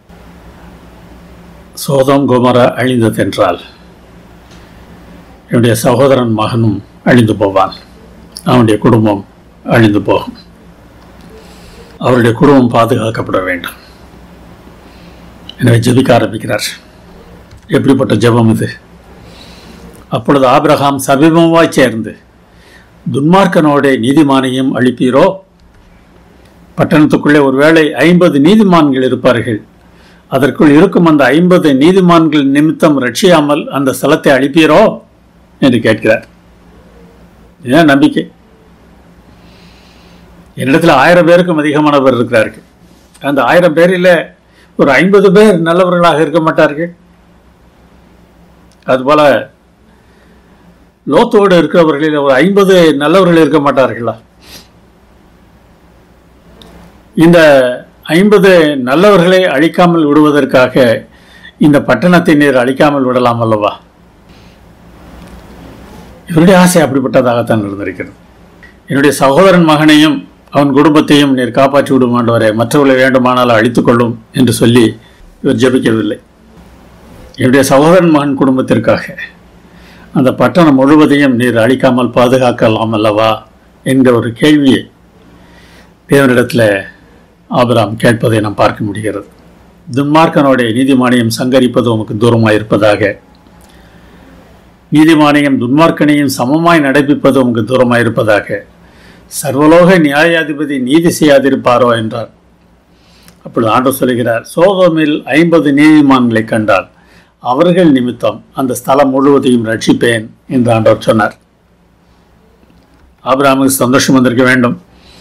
A: சோதம் குமர அழிந்ததென்றால் என்னுடைய சகோதரன் மகனும் அழிந்து போவான் அவனுடைய குடும்பம் அழிந்து போகும் அவருடைய குடும்பம் பாதுகாக்கப்பட வேண்டும் எனவே ஜெபிக்க ஆரம்பிக்கிறார் எப்படிப்பட்ட ஜெபம் இது அப்பொழுது ஆபிரகாம் சமீபமாய் சேர்ந்து துன்மார்க்கனோட நீதிமானையும் அழிப்பீரோ பட்டணத்துக்குள்ளே ஒருவேளை ஐம்பது நீதிமான்கள் இருப்பார்கள் அதற்குள் இருக்கும் அந்த ஐம்பது நீதிமான்கள் நிமித்தம் ரட்சியாமல் அந்த ஸ்தலத்தை அழிப்பீரோ என்று கேட்கிறார் இதுதான் நம்பிக்கை என்னிடத்தில் ஆயிரம் பேருக்கும் அதிகமானவர் இருக்கிறார்கள் அந்த ஆயிரம் பேரில் ஒரு ஐம்பது பேர் நல்லவர்களாக இருக்க மாட்டார்கள் அதுபோல லோத்தோடு இருக்கிறவர்களில் ஒரு ஐம்பது நல்லவர்கள் இருக்க மாட்டார்களா இந்த ஐம்பது நல்லவர்களை அழிக்காமல் விடுவதற்காக இந்த பட்டணத்தை நீர் அழிக்காமல் விடலாம் அல்லவா இவருடைய ஆசை அப்படிப்பட்டதாகத்தான் இருந்திருக்கிறது என்னுடைய சகோதரன் மகனையும் அவன் குடும்பத்தையும் நீர் காப்பாற்றி விடும் ஆண்டவரே மற்றவர்களை வேண்டுமானால் அழித்துக் கொள்ளும் என்று சொல்லி இவர் ஜெபிக்கவில்லை என்னுடைய சகோதரன் மகன் குடும்பத்திற்காக அந்த பட்டணம் முழுவதையும் நீர் அழிக்காமல் பாதுகாக்கலாம் அல்லவா என்கிற ஒரு கேள்வியை தேவனிடத்தில் ஆபிராம் கேட்பதை நாம் பார்க்க முடிகிறது துன்மார்க்கனுடைய நீதிமானியம் சங்கரிப்பது உமக்கு தூரமாக இருப்பதாக நீதிமானியம் துன்மார்க்கனையும் சமமாய் நடப்பிப்பது உமக்கு தூரமாக இருப்பதாக சர்வலோக நியாயாதிபதி நீதி செய்யாதிருப்பாரோ என்றார் அப்பொழுது ஆண்டவர் சொல்கிறார் சோதோமில் ஐம்பது நீதிமான்களை கண்டால் அவர்கள் நிமித்தம் அந்த ஸ்தலம் முழுவதையும் ரட்சிப்பேன் என்று ஆண்டவர் சொன்னார் ஆபிராமுக்கு சந்தோஷம் வந்திருக்க வேண்டும்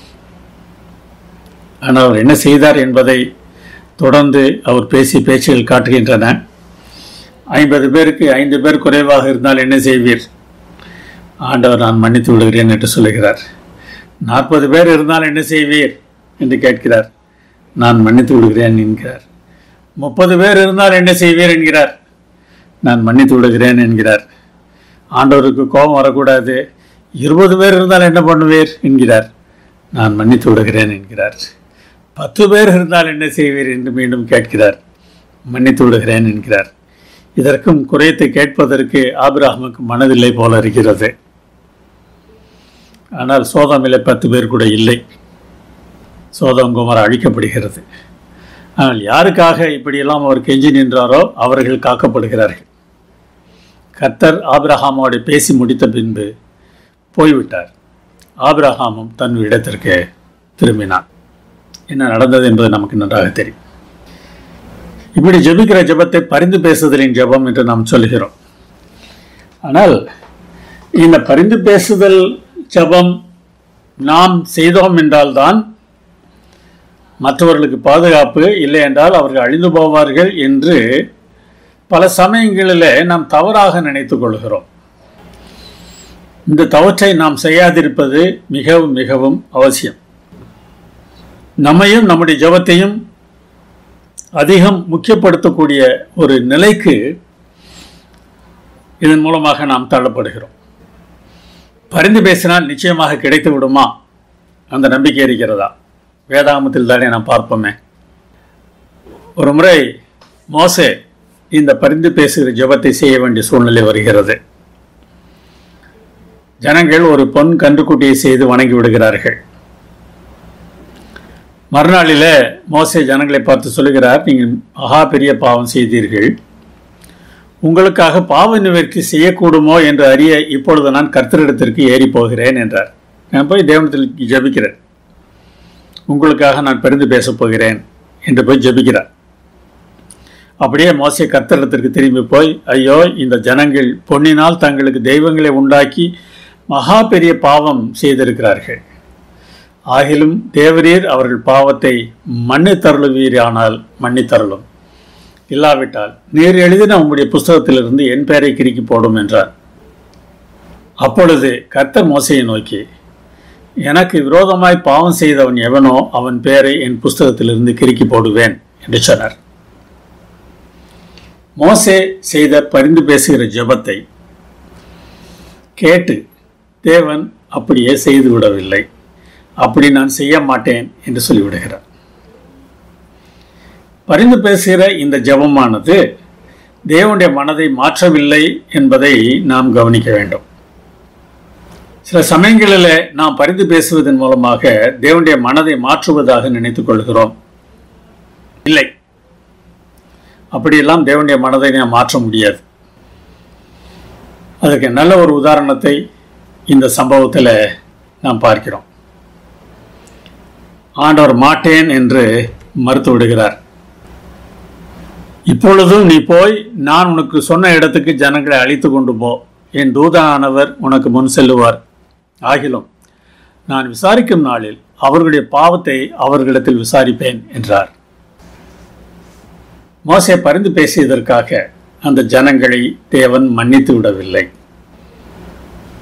A: ஆனால் அவர் என்ன செய்தார் என்பதை தொடர்ந்து அவர் பேசி பேச்சுகள் காட்டுகின்றன ஐம்பது பேருக்கு ஐந்து பேர் குறைவாக இருந்தால் என்ன செய்வீர் ஆண்டவர் நான் மன்னித்து விடுகிறேன் என்று சொல்லுகிறார் நாற்பது பேர் இருந்தால் என்ன செய்வீர் என்று கேட்கிறார் நான் மன்னித்து விடுகிறேன் என்கிறார் முப்பது பேர் இருந்தால் என்ன செய்வீர் என்கிறார் நான் மன்னித்து விடுகிறேன் என்கிறார் ஆண்டவருக்கு கோபம் வரக்கூடாது இருபது பேர் இருந்தால் என்ன பண்ணுவீர் என்கிறார் நான் மன்னித்து விடுகிறேன் என்கிறார் பத்து பேர் இருந்தால் என்ன செய்வீர் என்று மீண்டும் கேட்கிறார் மன்னித்து விடுகிறேன் என்கிறார் இதற்கும் குறைத்து கேட்பதற்கு ஆபிரஹாமுக்கு மனதில்லை போல இருக்கிறது ஆனால் சோதமில்லை பத்து பேர் கூட இல்லை சோதம் குமார் அழிக்கப்படுகிறது ஆனால் யாருக்காக இப்படியெல்லாம் அவர் கெஞ்சி நின்றாரோ அவர்கள் காக்கப்படுகிறார்கள் கர்த்தர் ஆபிரஹாமோடு பேசி முடித்த பின்பு போய்விட்டார் ஆபிரஹாமும் தன் இடத்திற்கு திரும்பினான் என்ன நடந்தது என்பது நமக்கு நன்றாக தெரியும் இப்படி ஜெபிக்கிற ஜெபத்தை பரிந்து பேசுதலின் ஜெபம் என்று நாம் சொல்கிறோம் ஆனால் இந்த பரிந்து பேசுதல் ஜெபம் நாம் செய்தோம் என்றால்தான் மற்றவர்களுக்கு பாதுகாப்பு இல்லை என்றால் அவர்கள் அழிந்து போவார்கள் என்று பல சமயங்களிலே நாம் தவறாக நினைத்துக் கொள்கிறோம் இந்த தவற்றை நாம் செய்யாதிருப்பது மிகவும் மிகவும் அவசியம் நம்மையும் நம்முடைய ஜபத்தையும் அதிகம் முக்கியப்படுத்தக்கூடிய ஒரு நிலைக்கு இதன் மூலமாக நாம் தள்ளப்படுகிறோம் பரிந்து பேசினால் நிச்சயமாக கிடைத்து விடுமா அந்த நம்பிக்கை இருக்கிறதா வேதாகமத்தில் தானே நாம் பார்ப்போமே ஒரு முறை மோசே இந்த பரிந்து பேசுகிற ஜெபத்தை செய்ய வேண்டிய சூழ்நிலை வருகிறது ஜனங்கள் ஒரு பொன் கன்றுக்குட்டியை செய்து வணங்கி விடுகிறார்கள் மறுநாளில் மோசே ஜனங்களை பார்த்து சொல்லுகிறார் நீங்கள் மகா பெரிய பாவம் செய்தீர்கள் உங்களுக்காக பாவ நிவர்த்தி செய்யக்கூடுமோ என்று அறிய இப்பொழுது நான் கர்த்தரிடத்திற்கு ஏறி போகிறேன் என்றார் நான் போய் தேவனத்தில் ஜெபிக்கிறேன் உங்களுக்காக நான் பரிந்து பேசப் போகிறேன் என்று போய் ஜெபிக்கிறார் அப்படியே மோசே கர்த்தரிடத்திற்கு திரும்பி போய் ஐயோ இந்த ஜனங்கள் பொன்னினால் தங்களுக்கு தெய்வங்களை உண்டாக்கி மகா பெரிய பாவம் செய்திருக்கிறார்கள் ஆகிலும் தேவரீர் அவர்கள் பாவத்தை மன்னித்தருளுவீரானால் மன்னித்தருளும் இல்லாவிட்டால் நீர் எழுதின உம்முடைய புஸ்தகத்திலிருந்து என் பெயரை கிறுக்கி போடும் என்றார் அப்பொழுது கர்த்தர் மோசையை நோக்கி எனக்கு விரோதமாய் பாவம் செய்தவன் எவனோ அவன் பெயரை என் புஸ்தகத்திலிருந்து கிறுக்கி போடுவேன் என்று சொன்னார் மோசே செய்த பரிந்து பேசுகிற ஜெபத்தை கேட்டு தேவன் அப்படியே செய்து விடவில்லை அப்படி நான் செய்ய மாட்டேன் என்று சொல்லிவிடுகிறார் பரிந்து பேசுகிற இந்த ஜெபமானது தேவனுடைய மனதை மாற்றவில்லை என்பதை நாம் கவனிக்க வேண்டும் சில சமயங்களில் நாம் பரிந்து பேசுவதன் மூலமாக தேவனுடைய மனதை மாற்றுவதாக நினைத்துக் கொள்கிறோம் இல்லை அப்படியெல்லாம் தேவனுடைய மனதை நாம் மாற்ற முடியாது அதுக்கு நல்ல ஒரு உதாரணத்தை இந்த சம்பவத்தில் நாம் பார்க்கிறோம் ஆண்டவர் மாட்டேன் என்று மறுத்து விடுகிறார் இப்பொழுதும் நீ போய் நான் உனக்கு சொன்ன இடத்துக்கு ஜனங்களை அழைத்து கொண்டு போ என் தூதானவர் உனக்கு முன் செல்லுவார் ஆகிலும் நான் விசாரிக்கும் நாளில் அவர்களுடைய பாவத்தை அவர்களிடத்தில் விசாரிப்பேன் என்றார் மோசே பரிந்து பேசியதற்காக அந்த ஜனங்களை தேவன் மன்னித்து விடவில்லை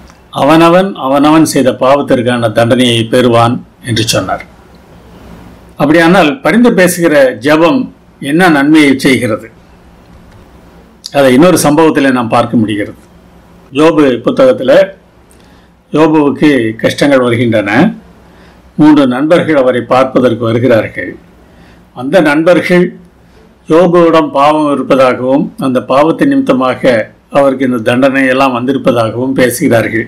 A: அவனவன் அவனவன் செய்த பாவத்திற்கான தண்டனையை பெறுவான் என்று சொன்னார் அப்படியானால் பரிந்து பேசுகிற ஜெபம் என்ன நன்மையை செய்கிறது அதை இன்னொரு சம்பவத்தில் நாம் பார்க்க முடிகிறது யோபு புத்தகத்தில் யோபுவுக்கு கஷ்டங்கள் வருகின்றன மூன்று நண்பர்கள் அவரை பார்ப்பதற்கு வருகிறார்கள் அந்த நண்பர்கள் யோபுவிடம் பாவம் இருப்பதாகவும் அந்த பாவத்தின் நிமித்தமாக அவருக்கு இந்த தண்டனை எல்லாம் வந்திருப்பதாகவும் பேசுகிறார்கள்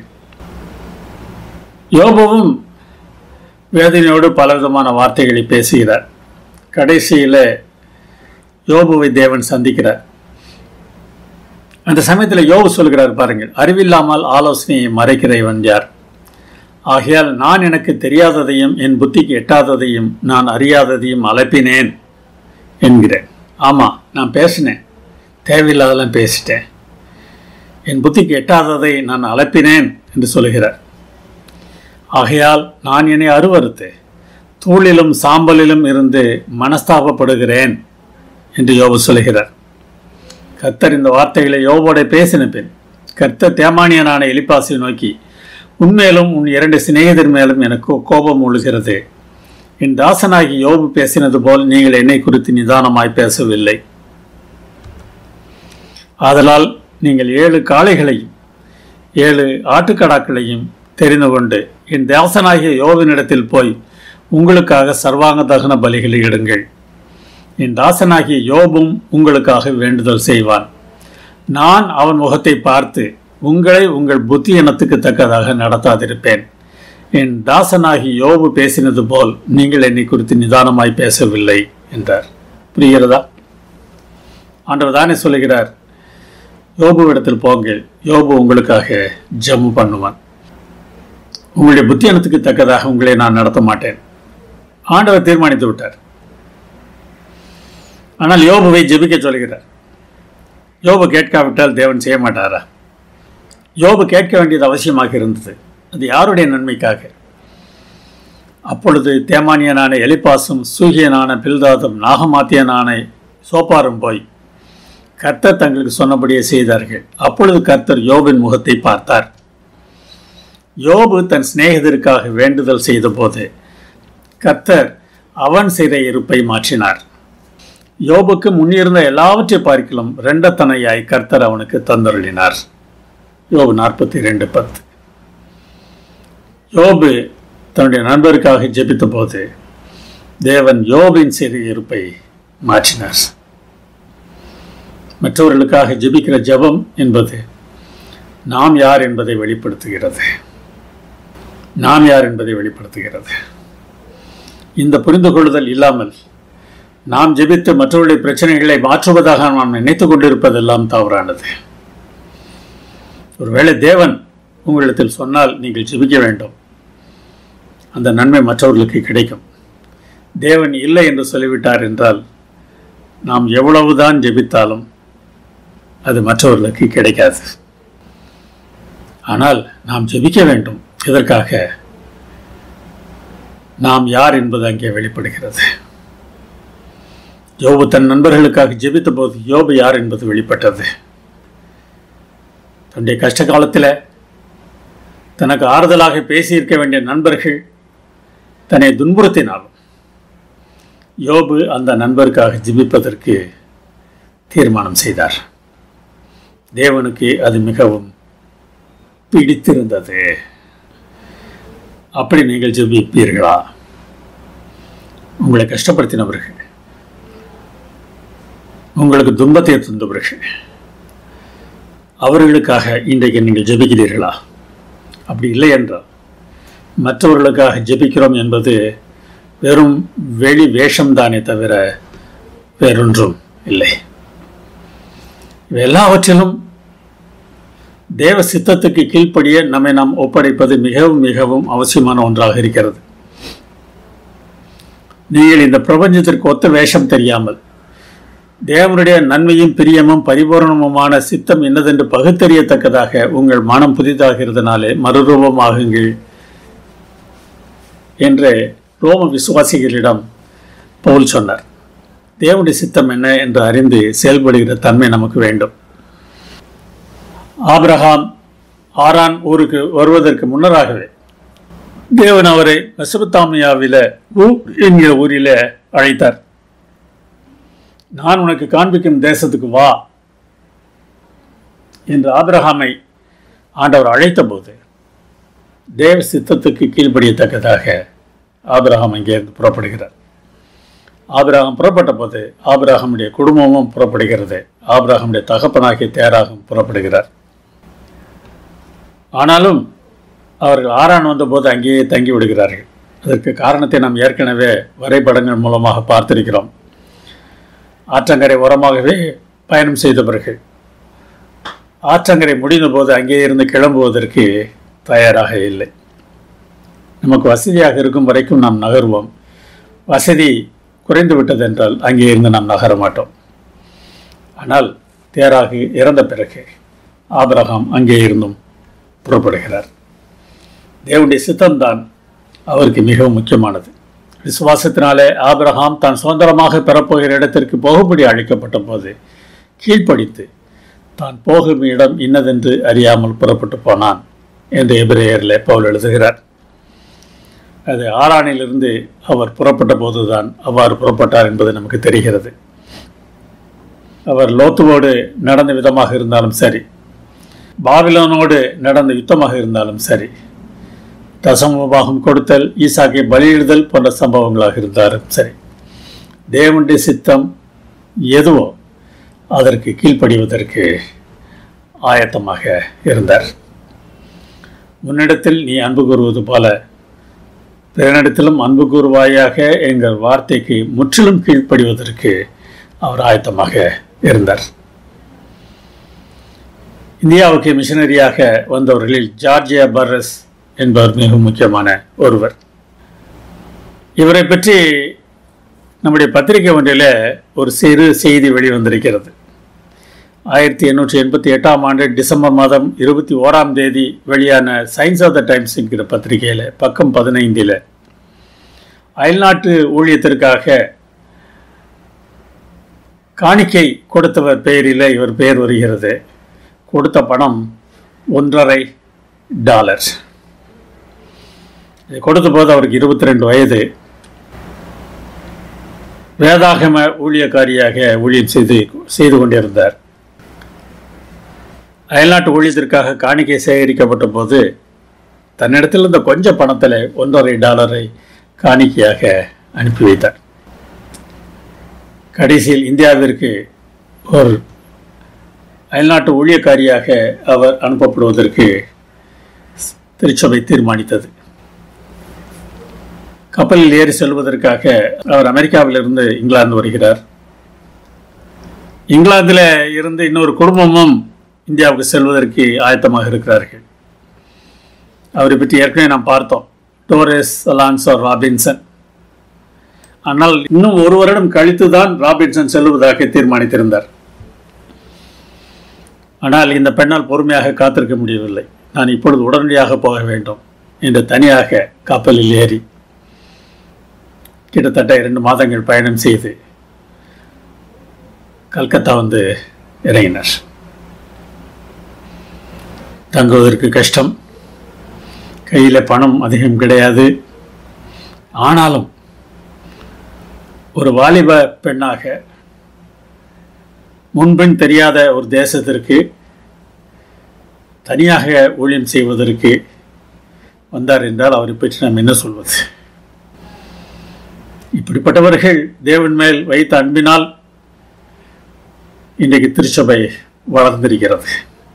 A: யோபுவும் வேதனையோடு பலவிதமான வார்த்தைகளை பேசுகிறார் கடைசியில் யோபுவை தேவன் சந்திக்கிறார் அந்த சமயத்தில் யோபு சொல்கிறார் பாருங்கள் அறிவில்லாமல் ஆலோசனையை மறைக்கிற இவன் யார் ஆகையால் நான் எனக்கு தெரியாததையும் என் புத்திக்கு எட்டாததையும் நான் அறியாததையும் அழைப்பினேன் என்கிறேன் ஆமாம் நான் பேசினேன் தேவையில்லாதெல்லாம் பேசிட்டேன் என் புத்திக்கு எட்டாததை நான் அழைப்பினேன் என்று சொல்கிறார் ஆகையால் நான் என்னை அருவறுத்து தூளிலும் சாம்பலிலும் இருந்து மனஸ்தாபப்படுகிறேன் என்று யோபு சொல்கிறார் கர்த்தர் இந்த வார்த்தைகளை யோபோட பேசின பின் கர்த்தர் தேமானியனான எலிப்பாசை நோக்கி உன்மேலும் உன் இரண்டு சிநேகிதர் மேலும் எனக்கு கோபம் உழுகிறது என் தாசனாகி யோபு பேசினது போல் நீங்கள் என்னை குறித்து நிதானமாய் பேசவில்லை ஆதலால் நீங்கள் ஏழு காளைகளையும் ஏழு ஆட்டுக்கடாக்களையும் தெரிந்து கொண்டு என் தாசனாகிய யோவினிடத்தில் போய் உங்களுக்காக சர்வாங்க தகன பலிகளை இடுங்கள் என் தாசனாகிய யோபும் உங்களுக்காக வேண்டுதல் செய்வான் நான் அவன் முகத்தை பார்த்து உங்களை உங்கள் புத்தி இனத்துக்கு தக்கதாக நடத்தாதிருப்பேன் என் தாசனாகி யோபு பேசினது போல் நீங்கள் என்னை குறித்து நிதானமாய் பேசவில்லை என்றார் புரிகிறதா ஆண்டவர் தானே சொல்லுகிறார் யோபுவிடத்தில் போங்கள் யோபு உங்களுக்காக ஜம்மு பண்ணுவான் உங்களுடைய புத்தியனத்துக்கு தக்கதாக உங்களை நான் நடத்த மாட்டேன் ஆண்டவர் தீர்மானித்து விட்டார் ஆனால் யோபுவை ஜெபிக்க சொல்கிறார் யோபு கேட்காவிட்டால் தேவன் செய்ய மாட்டாரா யோபு கேட்க வேண்டியது அவசியமாக இருந்தது அது யாருடைய நன்மைக்காக அப்பொழுது தேமானியனான எலிப்பாசும் சூகியனான பில்தாதும் நாகமாத்தியனான சோப்பாரும் போய் கர்த்தர் தங்களுக்கு சொன்னபடியே செய்தார்கள் அப்பொழுது கர்த்தர் யோபின் முகத்தை பார்த்தார் யோபு தன் சிநேகிதருக்காக வேண்டுதல் செய்தபோது கர்த்தர் அவன் சிறை இருப்பை மாற்றினார் யோபுக்கு முன்னிருந்த எல்லாவற்றை பார்க்கிலும் ரெண்டத்தனையாய் கர்த்தர் அவனுக்கு தந்தருளினார் யோபு நாற்பத்தி ரெண்டு பத்து யோபு தன்னுடைய நண்பருக்காக ஜெபித்த போது தேவன் யோபின் சிறு இருப்பை மாற்றினார் மற்றவர்களுக்காக ஜெபிக்கிற ஜெபம் என்பது நாம் யார் என்பதை வெளிப்படுத்துகிறது நாம் யார் என்பதை வெளிப்படுத்துகிறது இந்த புரிந்து கொள்ளுதல் இல்லாமல் நாம் ஜெபித்து மற்றவருடைய பிரச்சனைகளை மாற்றுவதாக நாம் நினைத்து கொண்டிருப்பதெல்லாம் தவறானது ஒருவேளை தேவன் உங்களிடத்தில் சொன்னால் நீங்கள் ஜெபிக்க வேண்டும் அந்த நன்மை மற்றவர்களுக்கு கிடைக்கும் தேவன் இல்லை என்று சொல்லிவிட்டார் என்றால் நாம் எவ்வளவுதான் ஜெபித்தாலும் அது மற்றவர்களுக்கு கிடைக்காது ஆனால் நாம் ஜெபிக்க வேண்டும் இதற்காக நாம் யார் என்பது அங்கே வெளிப்படுகிறது யோபு தன் நண்பர்களுக்காக ஜெபித்த போது யோபு யார் என்பது வெளிப்பட்டது தன்னுடைய கஷ்ட காலத்தில் தனக்கு ஆறுதலாக பேசியிருக்க வேண்டிய நண்பர்கள் தன்னை துன்புறுத்தினாலும் யோபு அந்த நண்பருக்காக ஜெபிப்பதற்கு தீர்மானம் செய்தார் தேவனுக்கு அது மிகவும் பிடித்திருந்தது அப்படி நீங்கள் ஜெபிப்பீர்களா உங்களை கஷ்டப்படுத்தினவர்கள் உங்களுக்கு துன்பத்தை தந்தவர்கள் அவர்களுக்காக இன்றைக்கு நீங்கள் ஜெபிக்கிறீர்களா அப்படி இல்லை என்றால் மற்றவர்களுக்காக ஜெபிக்கிறோம் என்பது வெறும் வெளி வேஷம்தானே தவிர வேறொன்றும் இல்லை இவை எல்லாவற்றிலும் தேவ சித்தத்துக்கு கீழ்ப்படிய நம்மை நாம் ஒப்படைப்பது மிகவும் மிகவும் அவசியமான ஒன்றாக இருக்கிறது நீங்கள் இந்த பிரபஞ்சத்திற்கு ஒத்த வேஷம் தெரியாமல் தேவனுடைய நன்மையும் பிரியமும் பரிபூரணமுமான சித்தம் என்னதென்று பகுத்தறியத்தக்கதாக உங்கள் மனம் புதிதாகிறதுனாலே மறுரூபமாகுங்கள் என்று ரோம விசுவாசிகளிடம் பவுல் சொன்னார் தேவனுடைய சித்தம் என்ன என்று அறிந்து செயல்படுகிற தன்மை நமக்கு வேண்டும் ஆபிரகாம் ஆரான் ஊருக்கு வருவதற்கு முன்னராகவே தேவன் அவரை மெசபத்தாமியாவில ஊர் என்கிற ஊரில் அழைத்தார் நான் உனக்கு காண்பிக்கும் தேசத்துக்கு வா என்று ஆபிரகாமை ஆண்டவர் அழைத்தபோது தேவ சித்தத்துக்கு கீழ்ப்படியத்தக்கதாக ஆபிரகாம் அங்கேருந்து புறப்படுகிறார் ஆபிரகாம் புறப்பட்ட போது ஆபிரகாமுடைய குடும்பமும் புறப்படுகிறது ஆபிரகாமுடைய தகப்பனாகிய தேராகும் புறப்படுகிறார் ஆனாலும் அவர்கள் ஆறான் வந்தபோது அங்கேயே தங்கி விடுகிறார்கள் அதற்கு காரணத்தை நாம் ஏற்கனவே வரைபடங்கள் மூலமாக பார்த்திருக்கிறோம் ஆற்றங்கரை உரமாகவே பயணம் செய்தவர்கள் ஆற்றங்கரை முடிந்த போது அங்கே இருந்து கிளம்புவதற்கு தயாராக இல்லை நமக்கு வசதியாக இருக்கும் வரைக்கும் நாம் நகர்வோம் வசதி குறைந்து விட்டது என்றால் அங்கே இருந்து நாம் நகர மாட்டோம் ஆனால் தேராகு இறந்த பிறகு ஆபிரகாம் அங்கே இருந்தும் புறப்படுகிறார் தேவனுடைய சித்தம்தான் அவருக்கு மிகவும் முக்கியமானது விசுவாசத்தினாலே ஆபிரகாம் தான் சுதந்திரமாக பெறப்போகிற இடத்திற்கு போகும்படி அழைக்கப்பட்ட போது கீழ்ப்படித்து தான் போகும் இடம் இன்னதென்று அறியாமல் புறப்பட்டு போனான் என்று எபிரேயரில் பவுல் எழுதுகிறார் அது ஆறானிலிருந்து அவர் புறப்பட்ட போதுதான் அவ்வாறு புறப்பட்டார் என்பது நமக்கு தெரிகிறது அவர் லோத்துவோடு நடந்த விதமாக இருந்தாலும் சரி பாபிலோனோடு நடந்த யுத்தமாக இருந்தாலும் சரி தசமபாகம் கொடுத்தல் ஈசாக்கை பலியிடுதல் போன்ற சம்பவங்களாக இருந்தாலும் சரி தேவனுடைய சித்தம் எதுவோ அதற்கு கீழ்ப்படிவதற்கு ஆயத்தமாக இருந்தார் முன்னிடத்தில் நீ அன்பு கூறுவது போல பிறனிடத்திலும் அன்பு கூறுவாயாக எங்கள் வார்த்தைக்கு முற்றிலும் கீழ்ப்படிவதற்கு அவர் ஆயத்தமாக இருந்தார் இந்தியாவுக்கு மிஷனரியாக வந்தவர்களில் ஜார்ஜியா பர்ரஸ் என்பவர் மிக முக்கியமான ஒருவர் இவரை பற்றி நம்முடைய பத்திரிகை ஒன்றில் ஒரு சிறு செய்தி வெளிவந்திருக்கிறது ஆயிரத்தி எண்ணூற்றி எண்பத்தி எட்டாம் ஆண்டு டிசம்பர் மாதம் இருபத்தி ஓராம் தேதி வெளியான சயின்ஸ் ஆஃப் த டைம்ஸ் என்கிற பத்திரிகையில் பக்கம் பதினைந்தில் அயல்நாட்டு ஊழியத்திற்காக காணிக்கை கொடுத்தவர் பெயரில் இவர் பெயர் வருகிறது கொடுத்த பணம் ஒன்றரை டாலர் இது கொடுத்த போது அவருக்கு இருபத்தி ரெண்டு வயது வேதாகம ஊழியக்காரியாக ஊழியம் செய்து செய்து கொண்டிருந்தார் அயல்நாட்டு ஊழியத்திற்காக காணிக்கை சேகரிக்கப்பட்ட போது தன்னிடத்தில் இருந்த கொஞ்ச பணத்தில் ஒன்றரை டாலரை காணிக்கையாக அனுப்பி வைத்தார் கடைசியில் இந்தியாவிற்கு ஒரு அயல்நாட்டு ஊழியக்காரியாக அவர் அனுப்பப்படுவதற்கு திருச்சபை தீர்மானித்தது கப்பலில் ஏறி செல்வதற்காக அவர் அமெரிக்காவிலிருந்து இங்கிலாந்து வருகிறார் இங்கிலாந்தில் இருந்து இன்னொரு குடும்பமும் இந்தியாவுக்கு செல்வதற்கு ஆயத்தமாக இருக்கிறார்கள் அவரை பற்றி ஏற்கனவே நாம் பார்த்தோம் டோரஸ் அலான்சோ ராபின்சன் ஆனால் இன்னும் ஒரு வருடம் கழித்து தான் ராபின்சன் செல்வதாக தீர்மானித்திருந்தார் ஆனால் இந்த பெண்ணால் பொறுமையாக காத்திருக்க முடியவில்லை நான் இப்பொழுது உடனடியாக போக வேண்டும் என்று தனியாக கப்பலில் ஏறி கிட்டத்தட்ட இரண்டு மாதங்கள் பயணம் செய்து கல்கத்தா வந்து இறங்கினார் தங்குவதற்கு கஷ்டம் கையில் பணம் அதிகம் கிடையாது ஆனாலும் ஒரு வாலிப பெண்ணாக முன்பின் தெரியாத ஒரு தேசத்திற்கு தனியாக ஊழியம் செய்வதற்கு வந்தார் என்றால் அவரை பற்றி நாம் என்ன சொல்வது இப்படிப்பட்டவர்கள் தேவன் மேல் வைத்த அன்பினால் இன்றைக்கு திருச்சபை வளர்ந்திருக்கிறது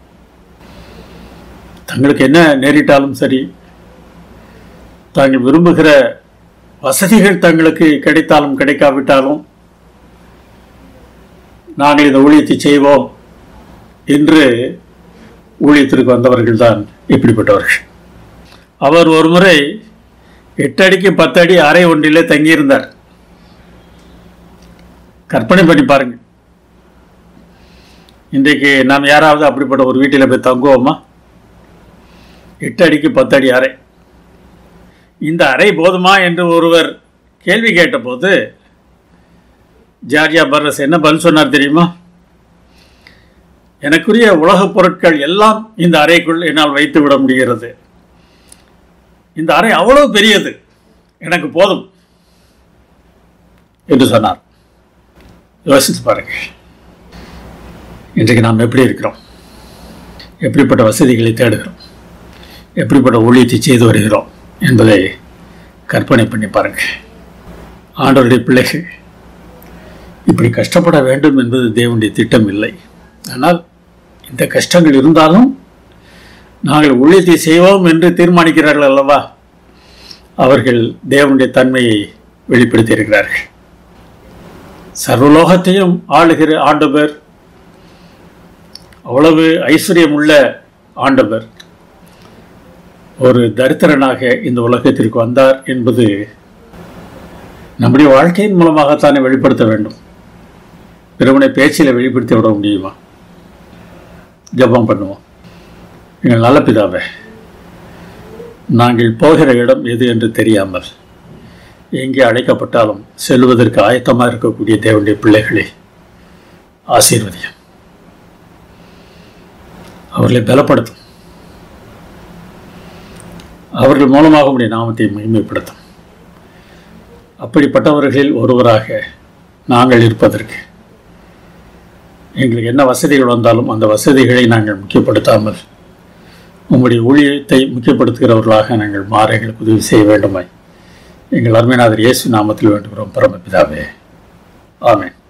A: தங்களுக்கு என்ன நேரிட்டாலும் சரி தாங்கள் விரும்புகிற வசதிகள் தங்களுக்கு கிடைத்தாலும் கிடைக்காவிட்டாலும் நாங்கள் இந்த ஊழியத்தை செய்வோம் என்று ஊழியத்திற்கு வந்தவர்கள் தான் இப்படிப்பட்டவர்கள் அவர் ஒரு முறை எட்டு அடிக்கு பத்து அடி அறை ஒன்றிலே தங்கியிருந்தார் கற்பனை பண்ணி பாருங்க இன்றைக்கு நாம் யாராவது அப்படிப்பட்ட ஒரு வீட்டில் போய் தங்குவோமா எட்டு அடிக்கு பத்து அடி அறை இந்த அறை போதுமா என்று ஒருவர் கேள்வி கேட்டபோது ஜார்ஜியா பர்ரஸ் என்ன பதில் சொன்னார் தெரியுமா எனக்குரிய உலகப் பொருட்கள் எல்லாம் இந்த அறைக்குள் என்னால் வைத்து விட முடிகிறது இந்த அறை அவ்வளவு பெரியது எனக்கு போதும் என்று சொன்னார் யோசித்து பாருங்க இன்றைக்கு நாம் எப்படி இருக்கிறோம் எப்படிப்பட்ட வசதிகளை தேடுகிறோம் எப்படிப்பட்ட ஊழியத்தை செய்து வருகிறோம் என்பதை கற்பனை பண்ணி பாருங்க ஆண்டவருடைய பிள்ளைகள் இப்படி கஷ்டப்பட வேண்டும் என்பது தேவனுடைய திட்டம் இல்லை ஆனால் இந்த கஷ்டங்கள் இருந்தாலும் நாங்கள் ஊழியத்தை செய்வோம் என்று தீர்மானிக்கிறார்கள் அல்லவா அவர்கள் தேவனுடைய தன்மையை வெளிப்படுத்தியிருக்கிறார்கள் சர்வலோகத்தையும் ஆளுகிற ஆண்டவர் அவ்வளவு ஐஸ்வர்யம் உள்ள ஆண்டவர் ஒரு தரித்திரனாக இந்த உலகத்திற்கு வந்தார் என்பது நம்முடைய வாழ்க்கையின் மூலமாகத்தானே வெளிப்படுத்த வேண்டும் பிறவனை பேச்சில் வெளிப்படுத்தி விட முடியுமா ஜபம் பண்ணுவோம் எங்கள் நல்ல பிதாவே நாங்கள் போகிற இடம் எது என்று தெரியாமல் எங்கே அழைக்கப்பட்டாலும் செல்வதற்கு ஆயத்தமாக இருக்கக்கூடிய தேவனுடைய பிள்ளைகளே ஆசீர்வதியம் அவர்களை பலப்படுத்தும் அவர்கள் மூலமாக உடைய நாமத்தை மகிமைப்படுத்தும் அப்படிப்பட்டவர்களில் ஒருவராக நாங்கள் இருப்பதற்கு எங்களுக்கு என்ன வசதிகள் வந்தாலும் அந்த வசதிகளை நாங்கள் முக்கியப்படுத்தாமல் உங்களுடைய ஊழியத்தை முக்கியப்படுத்துகிறவர்களாக நாங்கள் மாற எங்களுக்கு உதவி செய்ய வேண்டுமாய் எங்கள் அருமைநாதர் இயேசு நாமத்தில் வேண்டுகிறோம் பரமபிதாவே ஆமென்